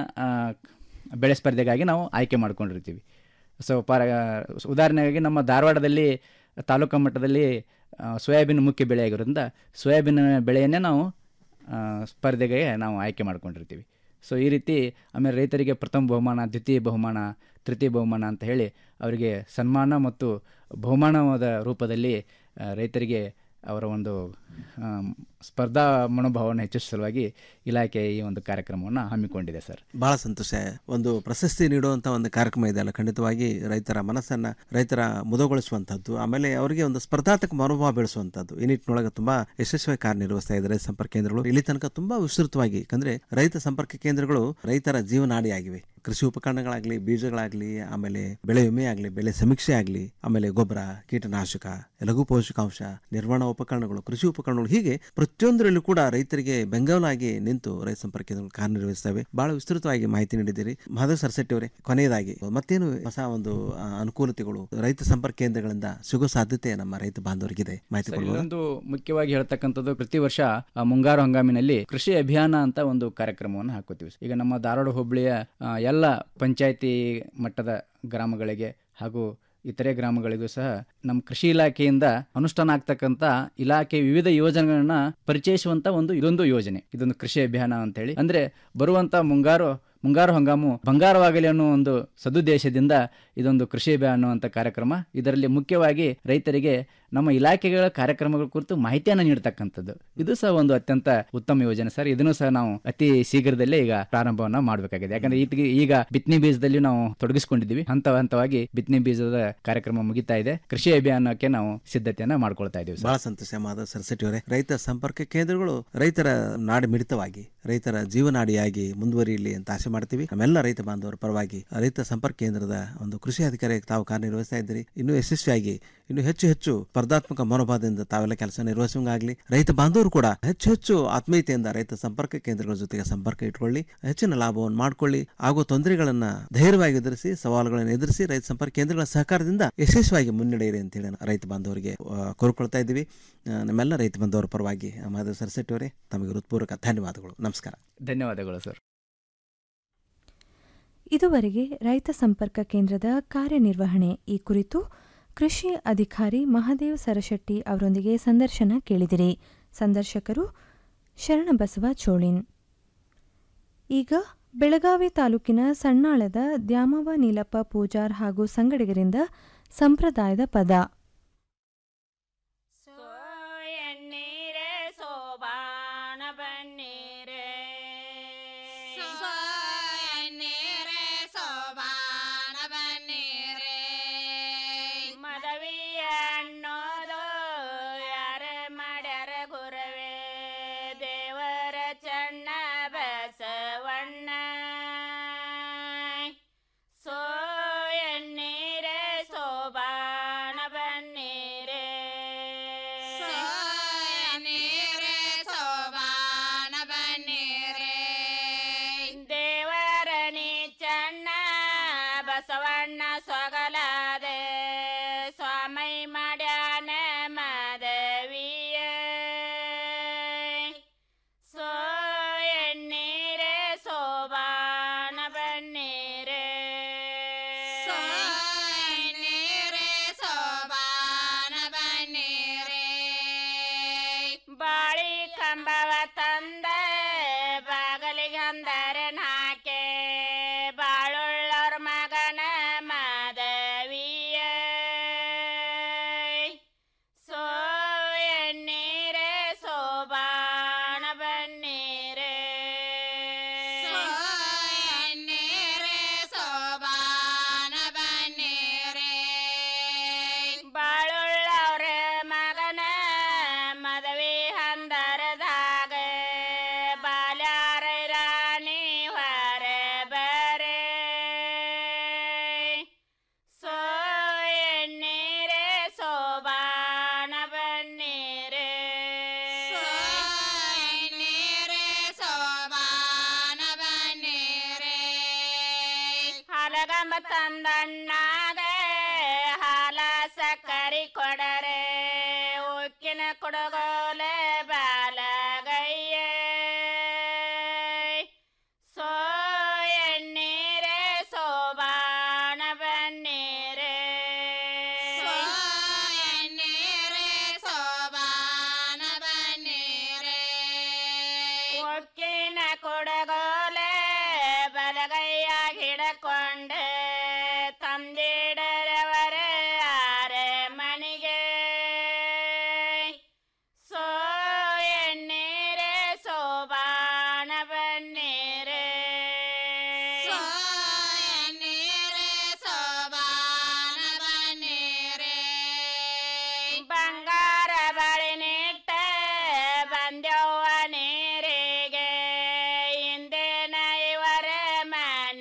ಬೆಳೆ ಸ್ಪರ್ಧೆಗಾಗಿ ನಾವು ಆಯ್ಕೆ ಮಾಡ್ಕೊಂಡಿರ್ತೀವಿ ಸೊ ಫಾರ್ ಉದಾಹರಣೆಗಾಗಿ ನಮ್ಮ ಧಾರವಾಡದಲ್ಲಿ ತಾಲೂಕು ಮಟ್ಟದಲ್ಲಿ ಆ, ಸೋಯಾಬೀನ್ ಮುಖ್ಯ ಬೆಳೆ ಆಗಿರೋದ್ರಿಂದ ಸೋಯಾಬೀನ್ ಬೆಳೆಯನ್ನೇ ನಾವು ಆ, ಸ್ಪರ್ಧೆಗೆ ನಾವು ಆಯ್ಕೆ ಮಾಡ್ಕೊಂಡಿರ್ತೀವಿ ಸೊ ಈ ರೀತಿ ಆಮೇಲೆ ರೈತರಿಗೆ ಪ್ರಥಮ ಬಹುಮಾನ ದ್ವಿತೀಯ ಬಹುಮಾನ ತೃತೀಯ ಬಹುಮಾನ ಅಂತ ಹೇಳಿ ಅವರಿಗೆ ಸನ್ಮಾನ ಮತ್ತು ಬಹುಮಾನವಾದ ರೂಪದಲ್ಲಿ ಆ, ರೈತರಿಗೆ ಅವರ ಒಂದು ಆಮ್, ಸ್ಪರ್ಧಾ ಮನೋಭಾವವನ್ನು ಹೆಚ್ಚಿಸುವ ಸಲುವಾಗಿ ಇಲಾಖೆ ಈ ಒಂದು ಕಾರ್ಯಕ್ರಮವನ್ನು ಹಮ್ಮಿಕೊಂಡಿದೆ ಸರ್ ಭಾಳ ಸಂತೋಷ ಒಂದು ಪ್ರಶಸ್ತಿ ನೀಡುವಂಥ ಒಂದು ಕಾರ್ಯಕ್ರಮ ಇದೆ ಅಲ್ಲ ಖಂಡಿತವಾಗಿ ರೈತರ ಮನಸ್ಸನ್ನು ರೈತರ ಮುದಗೊಳಿಸುವಂಥದ್ದು ಆಮೇಲೆ ಅವರಿಗೆ ಒಂದು ಸ್ಪರ್ಧಾತ್ಮಕ ಮನೋಭಾವ ಬೆಳೆಸುವಂಥದ್ದು ಈ ನಿಟ್ಟಿನೊಳಗೆ ತುಂಬ ಯಶಸ್ವಿಯಾಗಿ ಕಾರ್ಯನಿರ್ವಹಿಸ್ತಾ ಇದೆ ರೈತ ಸಂಪರ್ಕ ಕೇಂದ್ರಗಳು ಇಲ್ಲಿ ತನಕ ತುಂಬ ವಿಸ್ತೃತವಾಗಿ ಯಾಕಂದ್ರೆ ರೈತ ಸಂಪರ್ಕ ಕೇಂದ್ರಗಳು ರೈತರ ಜೀವನಾಡಿಯಾಗಿವೆ ಕೃಷಿ ಉಪಕರಣಗಳಾಗಲಿ ಬೀಜಗಳಾಗಲಿ ಆಮೇಲೆ ಬೆಳೆ ವಿಮೆ ಆಗಲಿ ಬೆಳೆ ಸಮೀಕ್ಷೆ ಆಗಲಿ ಆಮೇಲೆ ಗೊಬ್ಬರ ಕೀಟನಾಶಕ ಲಘು ಪೋಷಕಾಂಶ ನಿರ್ವಹಣಾ ಉಪಕರಣಗಳು ಕೃಷಿ ಉಪಕರಣಗಳು ಹೀಗೆ ಪ್ರತಿಯೊಂದರಲ್ಲೂ ಕೂಡ ರೈತರಿಗೆ ಬೆಂಗಾವಲಾಗಿ ನಿಂತು ರೈತ ಸಂಪರ್ಕ ಕೇಂದ್ರಗಳು ಕಾರ್ಯನಿರ್ವಹಿಸ್ತವೆ ಬಹಳ ವಿಸ್ತೃತವಾಗಿ ಮಾಹಿತಿ ನೀಡಿದ್ದೀರಿ ಮಾಧವ್ ಸರಸೆಟ್ಟಿ ಅವರೇ ಕೊನೆಯದಾಗಿ ಮತ್ತೇನು ಹೊಸ ಒಂದು ಆ, ಅನುಕೂಲತೆಗಳು ರೈತ ಸಂಪರ್ಕ ಕೇಂದ್ರಗಳಿಂದ ಸಿಗೋ ಸಾಧ್ಯತೆ ನಮ್ಮ ರೈತ ಬಾಂಧವರಿಗಿದೆ ಮಾಹಿತಿ ಸರ್, ಕೊಡ್ಬೋದಾ? ಇನ್ನೊಂದು ಮುಖ್ಯವಾಗಿ ಹೇಳ್ತಕ್ಕಂಥದ್ದು ಪ್ರತಿ ವರ್ಷ ಆ, ಮುಂಗಾರು ಹಂಗಾಮಿನಲ್ಲಿ ಕೃಷಿ ಅಭಿಯಾನ ಅಂತ ಒಂದು ಕಾರ್ಯಕ್ರಮವನ್ನು ಹಾಕೋತೀವಿ ಈಗ ನಮ್ಮ ಧಾರವಾಡ ಹೋಬಳಿಯ ಆ, ಎಲ್ಲ ಪಂಚಾಯತಿ ಮಟ್ಟದ ಗ್ರಾಮಗಳಿಗೆ ಹಾಗೂ ಇತರೆ ಗ್ರಾಮಗಳಿಗೂ ಸಹ ನಮ್ಮ ಕೃಷಿ ಇಲಾಖೆಯಿಂದ ಅನುಷ್ಠಾನ ಆಗ್ತಕ್ಕಂಥ ಇಲಾಖೆ ವಿವಿಧ ಯೋಜನೆಗಳನ್ನ ಪರಿಚಯಿಸುವಂತ ಒಂದು ಇದೊಂದು ಯೋಜನೆ ಇದೊಂದು ಕೃಷಿ ಅಭಿಯಾನ ಅಂತ ಹೇಳಿ ಅಂದ್ರೆ ಬರುವಂತ ಮುಂಗಾರು ಮುಂಗಾರು ಹಂಗಾಮು ಬಂಗಾರವಾಗಲಿ ಅನ್ನೋ ಒಂದು ಸದುದ್ದೇಶದಿಂದ ಇದೊಂದು ಕೃಷಿ ಅಭಿಯಾನ ಅನ್ನುವಂಥ ಕಾರ್ಯಕ್ರಮ ಇದರಲ್ಲಿ ಮುಖ್ಯವಾಗಿ ರೈತರಿಗೆ ನಮ್ಮ ಇಲಾಖೆಗಳ ಕಾರ್ಯಕ್ರಮಗಳ ಕುರಿತು ಮಾಹಿತಿಯನ್ನು ನೀಡತಕ್ಕಂಥದ್ದು ಇದು ಸಹ ಒಂದು ಅತ್ಯಂತ ಉತ್ತಮ ಯೋಜನೆ ಸರ್ ಇದನ್ನು ಸಹ ನಾವು ಅತಿ ಶೀಘ್ರದಲ್ಲೇ ಈಗ ಪ್ರಾರಂಭವನ್ನ ಮಾಡಬೇಕಾಗಿದೆ ಯಾಕಂದ್ರೆ ಈಗ ಈಗ ಬಿತ್ತನೆ ಬೀಜದಲ್ಲಿ ನಾವು ತೊಡಗಿಸಿಕೊಂಡಿದ್ದೀವಿ ಹಂತ ಹಂತವಾಗಿ ಬಿತ್ತನೆ ಬೀಜದ ಕಾರ್ಯಕ್ರಮ ಮುಗಿತಾ ಇದೆ ಕೃಷಿ ಅಭಿಯಾನಕ್ಕೆ ನಾವು ಸಿದ್ಧತೆಯನ್ನ ಮಾಡ್ಕೊಳ್ತಾ ಇದ್ದೀವಿ ಸರ್ ಬಹಳ ಸಂತೋಷ ಮಾಧವ್ ಸರಸ್ವತಿ ಅವರೇ ರೈತ ಸಂಪರ್ಕ ಕೇಂದ್ರಗಳು ರೈತರ ನಾಡಿ ಮಿಡಿತವಾಗಿ ರೈತರ ಜೀವನಾಡಿಯಾಗಿ ಮುಂದುವರಿಯಲಿ ಅಂತ ಆಸೆ ಮಾಡ್ತೀವಿ ನಮ್ಮೆಲ್ಲ ರೈತ ಬಾಂಧವರ ಪರವಾಗಿ ರೈತ ಸಂಪರ್ಕ ಕೇಂದ್ರದ ಒಂದು ಕೃಷಿ ಅಧಿಕಾರಿ ತಾವು ಕಾರ್ಯನಿರ್ವಹಿಸ್ತಾ ಇದ್ದೀರಿ ಇನ್ನೂ ಯಶಸ್ವಿಯಾಗಿ ಇನ್ನು ಹೆಚ್ಚು ಹೆಚ್ಚು ಸ್ಪರ್ಧಾತ್ಮಕ ಮನೋಭಾವದಿಂದ ತಾವೆಲ್ಲ ಕೆಲಸ ನಿರ್ವಹಿಸುವಂಗಾಗ್ಲಿ ರೈತ ಬಾಂಧವರು ಕೂಡ ಹೆಚ್ಚು ಹೆಚ್ಚು ಆತ್ಮೀಯತೆಯಿಂದ ರೈತ ಸಂಪರ್ಕ ಕೇಂದ್ರಗಳ ಜೊತೆಗೆ ಸಂಪರ್ಕ ಇಟ್ಕೊಳ್ಳಿ ಹೆಚ್ಚಿನ ಲಾಭವನ್ನು ಮಾಡ್ಕೊಳ್ಳಿ ಆಗೋ ತೊಂದರೆಗಳನ್ನ ಧೈರ್ಯವಾಗಿ ಎದುರಿಸಿ ಸವಾಲುಗಳನ್ನು ಎದುರಿಸಿ ರೈತ ಸಂಪರ್ಕ ಕೇಂದ್ರಗಳ ಸಹಕಾರದಿಂದ ಯಶಸ್ವಿಯಾಗಿ ಮುನ್ನಡೆಯಿರಿ ಅಂತೇಳಿ ನಾನು ರೈತ ಬಾಂಧವರಿಗೆ ಆ, ಕೋರ್ಕೊಳ್ತಾ ಇದ್ದೀವಿ ಆ, ನಮ್ಮೆಲ್ಲ ರೈತ ಬಾಂಧವರ ಪರವಾಗಿ ಆ, ಮಾಧವ್ ಸರಸೆಟ್ಟಿ ಅವರೇ ತಮಗೆ ಹೃತ್ಪೂರ್ವಕ ಧನ್ಯವಾದಗಳು ನಮಸ್ಕಾರ ಧನ್ಯವಾದಗಳು ಸರ್ ಇದುವರೆಗೆ ರೈತ ಸಂಪರ್ಕ ಕೇಂದ್ರದ ಕಾರ್ಯನಿರ್ವಹಣೆ ಈ ಕುರಿತು ಕೃಷಿ ಅಧಿಕಾರಿ ಮಹಾದೇವ್ ಸರಶೆಟ್ಟಿ ಅವರೊಂದಿಗೆ ಸಂದರ್ಶನ ಕೇಳಿದಿರಿ ಸಂದರ್ಶಕರು ಶರಣಬಸವ ಚೋಳಿನ್ ಈಗ ಬೆಳಗಾವಿ ತಾಲೂಕಿನ ಸಣ್ಣಾಳದ ದ್ಯಾಮವ ನೀಲಪ್ಪ ಪೂಜಾರ್ ಹಾಗೂ ಸಂಗಡಿಗರಿಂದ ಸಂಪ್ರದಾಯದ ಪದ ಎಣ್ಣೀರೆ ಸೋಬಾನ ಬನ್ನೀರೆ ಎಣ್ಣೀರೆ ಸೋಬಾನ ಬನ್ನೀರೆ ಮದವಿ ಅನ್ನೋದು ಯಾರ ಮಾಡ್ಯಾರ ಗುರವೇ ದೇವರ ಚಣ್ಣ ಬಸವಣ್ಣ ಸೋ ಎಣ್ಣೀರೆ ಸೋಬಾನ ಬನ್ನೀರೆ ನೀರೆ ಸೋಬಾನ ಬನ್ನೀರೆ ದೇವರನಿ ಚಣ್ಣ ಬಸವಣ್ಣ ಸೊಗಲಾದೆ ಸ್ವಾಮಿ ಮಾಡ್ಯಾನ ಮದವಿಯ ಸೋ ಎಣ್ಣೀರೆ ಸೋಬಾನ ಬನ್ನೀರೆ ನೀರೆ ಸೋಬಾನ ಬನ್ನೀರೆ ಬಾಳಿ ಕಂಬವ ತಂದ ಬಾಗಲಿಗೆ ಅಂದರೆ ನಾಕೆ ಬಾಳುಳ್ಳವ್ರ ಮಗನ ಮಾದವಿಯ ಸೋ ಎಣ್ಣೀರೆ ಸೋಬಾನ ಬನ್ನೀರೆ ಎಣ್ಣೀರೆ ಸೋಬಾನ ಬನ್ನೀರೆ ಬಾಳುಳ್ಳವ್ರ ಮಗನ ಮದವಿ ಹಂದರದಾಗ ಬಾಲ್ಯಾರ ರಾಣಿ ಹೊರ ಬರೆ ಸೋ ಎಣ್ಣೀರೆ ಸೋಬಾನ ಬನ್ನೀರೆ ಎಣ್ಣೀರೆ ಸೋಬಾನ ಬನ್ನೀರೆ ಹಲಗಂಬ ತಂದಣ್ಣಾಗ ಹಾಲ ಸಕ್ಕರಿ ಕೊಡರೆ ಉಕ್ಕಿನ ಕೊಡಗೋಲೆ ಬಾಲಗಯ್ಯ ಸೋ ಎಣ್ಣೀರೆ ಸೋಬಾನ ಬನ್ನೀರೆ ಎಣ್ಣೀರೆ ಸೋಬಾನ ಬನ್ನೀರೆ ಒಕ್ಕಿನ ಕೊಡಗೋಲೆ ಬಲಗೈಯ ಹಿಡಕೊಂಡೆ ತಂದಿಡರವರ ಆರೆ ಮಣಿಗೆ ಸೋ ಎಣ್ಣೀರೆ ಸೋಬಾನ ಬನ್ನೀರೆ ಎಣ್ಣೀರೆ ಸೋಬಾನ ಬನ್ನೀರೆ ಬಂಗಾರ ಬಳಿನಿಟ್ಟ ಬಂದೆವ್ವ ನೀರಿಗೆ ಹಿಂದಿನ ಇವರ ಮನೆ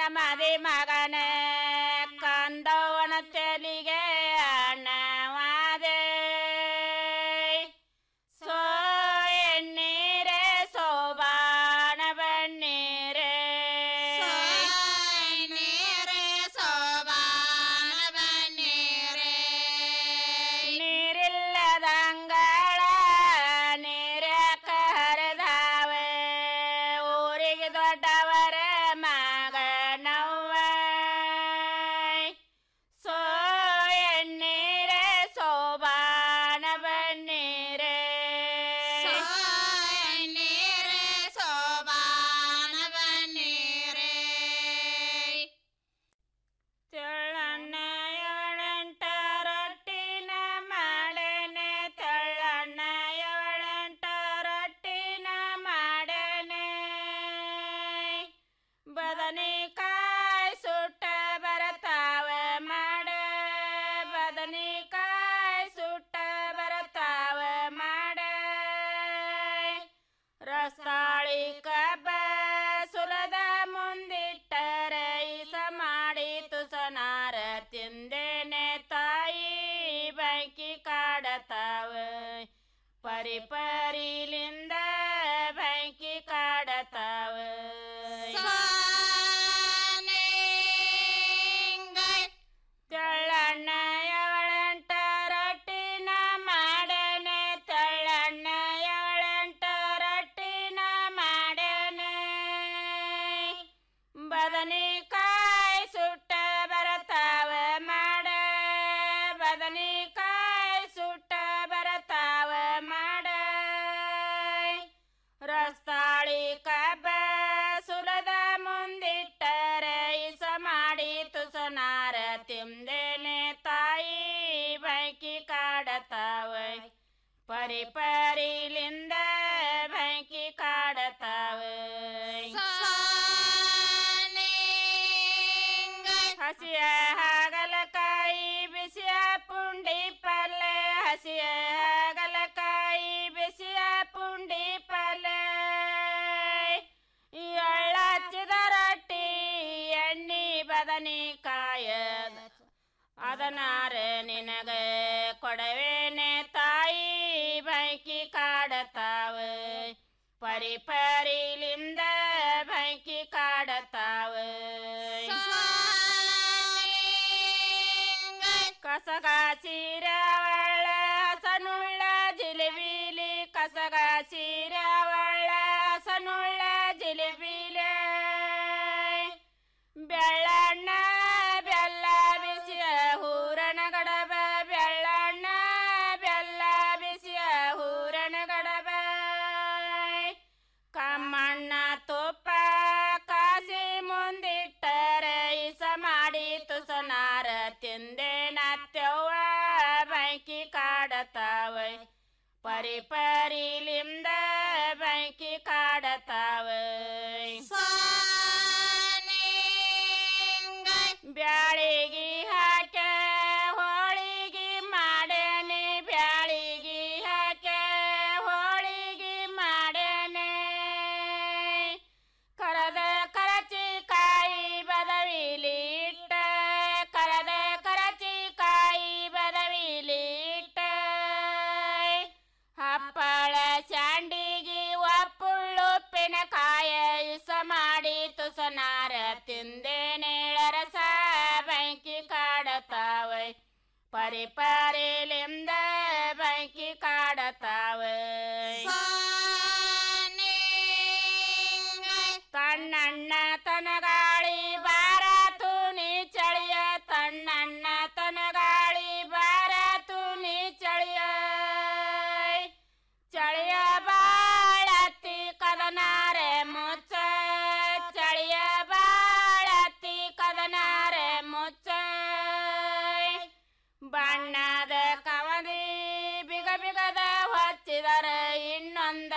ಮದಿ ಮಗನೇ ಕಂದವನ ತೆಲಿಗೆ ಅಣ್ಣವಾದೆ ಸೋ ಎಣ್ಣೀರೆ ಸೋಬಾಣ ಬಣ್ಣೀರೆ ನೀರೆ ಸೋಬಾಣ ಬಣ್ಣೀರೆ ನೀರಿಲ್ಲದಂಗಳ ನೀರ್ಯಾಕ ಹರಿದಾವೆ ಊರಿಗೆ ದೊಡ್ಡವರ ಮಗನವ್ವ ಸೋ ಎಣ್ಣೀರೆ ಸೋಬಾಣ ಬಣ್ಣೀರೆ ನೀರೆ ಸೋಬಾಣ ಬಣ್ಣೀರೆ ತೆಳ್ಳಣ್ಣ ಏಳೆಂಟ ರೊಟ್ಟಿನ ಮಾಡೇನೆ ತೆಳ್ಳಣ್ಣ ಏಳೆಂಟ ರೊಟ್ಟಿನ ಮಾಡೇನೆ ಬದನೆಕಾಯಿ ಸುಟ್ಟ ಬರತಾವ ಮಾಡ ಬದನೆಕಾಯಿ ಸುಟ್ಟ ಬರತಾವ ಮಾಡ ರಸ್ತಾಳಿ ಕಬ್ಬ ಸುಲದ ಮುಂದಿಟ್ಟರ ಈಸ ಮಾಡಿ ತುಸನಾರ ತಿಂದೇನೆ ತಾಯಿ ಬೆಂಕಿ ಕಾಡತಾವ ಪರಿ ಪರಿಲಿಂದ ಬೆಂಕಿ ಕಾಡತಾವ ತೆಳ್ಳಣ್ಣ ಏಳೆಂಟ ರೊಟ್ಟಿನ ಮಾಡನೆ ತೆಳ್ಳಣ್ಣ ಏಳೆಂಟ ರೊಟ್ಟಿನ ಮಾಡನೆ ಬದನೆಕಾಯಿ ಸುಟ್ಟ ಬರತಾವ ಮಾಡ ಬದನೆಕಾಯಿ ಸುಟ್ಟ ಬರತಾವ ಮಾಡ ರಸ್ತಾಳಿ ಕಬ್ಬ ಸುಲದ ಮುಂದಿಟ್ಟರ ಇಸ ಮಾಡಿ ತುಸನಾರ ತಿಂದೇನೆ ತಾಯಿ ಬೆಂಕಿ ಕಾಡತಾವ ಪರಿ ಪರಿಲಿಂದ ಬೆಂಕಿ ಕಾಡತಾವ ಹಸಿಯ ಹಾಗಲಕಾಯಿ ಬಿಸಿಯ ಪುಂಡಿ ಪಲ್ಲೆ ಹಸಿಯ ಹಾಗಲಕಾಯಿ ಬಿಸಿಯ ಪುಂಡಿ ಪಲ್ಲೆ ಎಳ್ಳಚ್ಚಿದ ರೊಟ್ಟಿ ಎಣ್ಣಿ ಬದನೆಕಾಯ ಅದನಾರ ನಿನಗ ಕೊಡವೇನೆ ತಾಯಿ ಬೆಂಕಿ ಕಾಡತಾವ ಪರಿ ಪರಿಲಿಂದ ಬೆಂಕಿ ಕಾಡತಾವ ಕಸಗ ಸೀರವಳ್ಳ ಹಸನುಳ್ಳ ಜಿಲಿಬಿಲಿ ಕಸಗ ಸೀರವಳ್ಳ ಹಸನುಳ್ಳ ಜಿಲಿಬಿಲೆ ಬೆಳ್ಳಣ್ಣ ಬೆಲ್ಲ ಬಿಸಿಯ ಹೂರಣ ಗಡಬ ಬೆಳ್ಳಣ್ಣ ಬೆಲ್ಲ ಬಿಸಿಯ ಹೂರಣ ಗಡಬ ಕಮ್ಮಣ್ಣ ತುಪ್ಪ ಕಾಸಿ ಮುಂದಿಟ್ಟರ ಇಸ ಮಾಡಿ ತುಸನಾರ ತಿಂದೇನತ್ಯವ್ವ ಬೆಂಕಿ ಕಾಡತಾವ ಪರಿ ಪರಿಲಿಂದ ಬೆಂಕಿ ಕಾಡತಾವ ಬ್ಯಾಳಿಗಿ ಹಾಕ ಹೋಳಿಗಿ ಮಾಡೇನೆ ಬ್ಯಾಳಿಗಿ ಹಾಕ ಹೋಳಿಗಿ ಮಾಡೇನೆ ಕರದ ಕರಚಿಕಾಯಿ ಬದವಿಲಿ ಇಟ್ಟ ಕರದ ಕರಚಿಕಾಯಿ ಬದವಿಲಿ ಇಟ್ಟ ಹಪ್ಪಳ ಶಾಂಡಿಗಿ ಒಪ್ಪುಳ್ಳುಪ್ಪಿನಕಾಯ ಇಸ ಮಾಡಿ ತುಸನಾರ ತಿಂದೇನೇಳರಸ ಬೆಂಕಿ ಕಾಡತಾವ ಪರಿ ಪರಿಲಿಂದ ಬೆಂಕಿ ಕಾಡತಾವ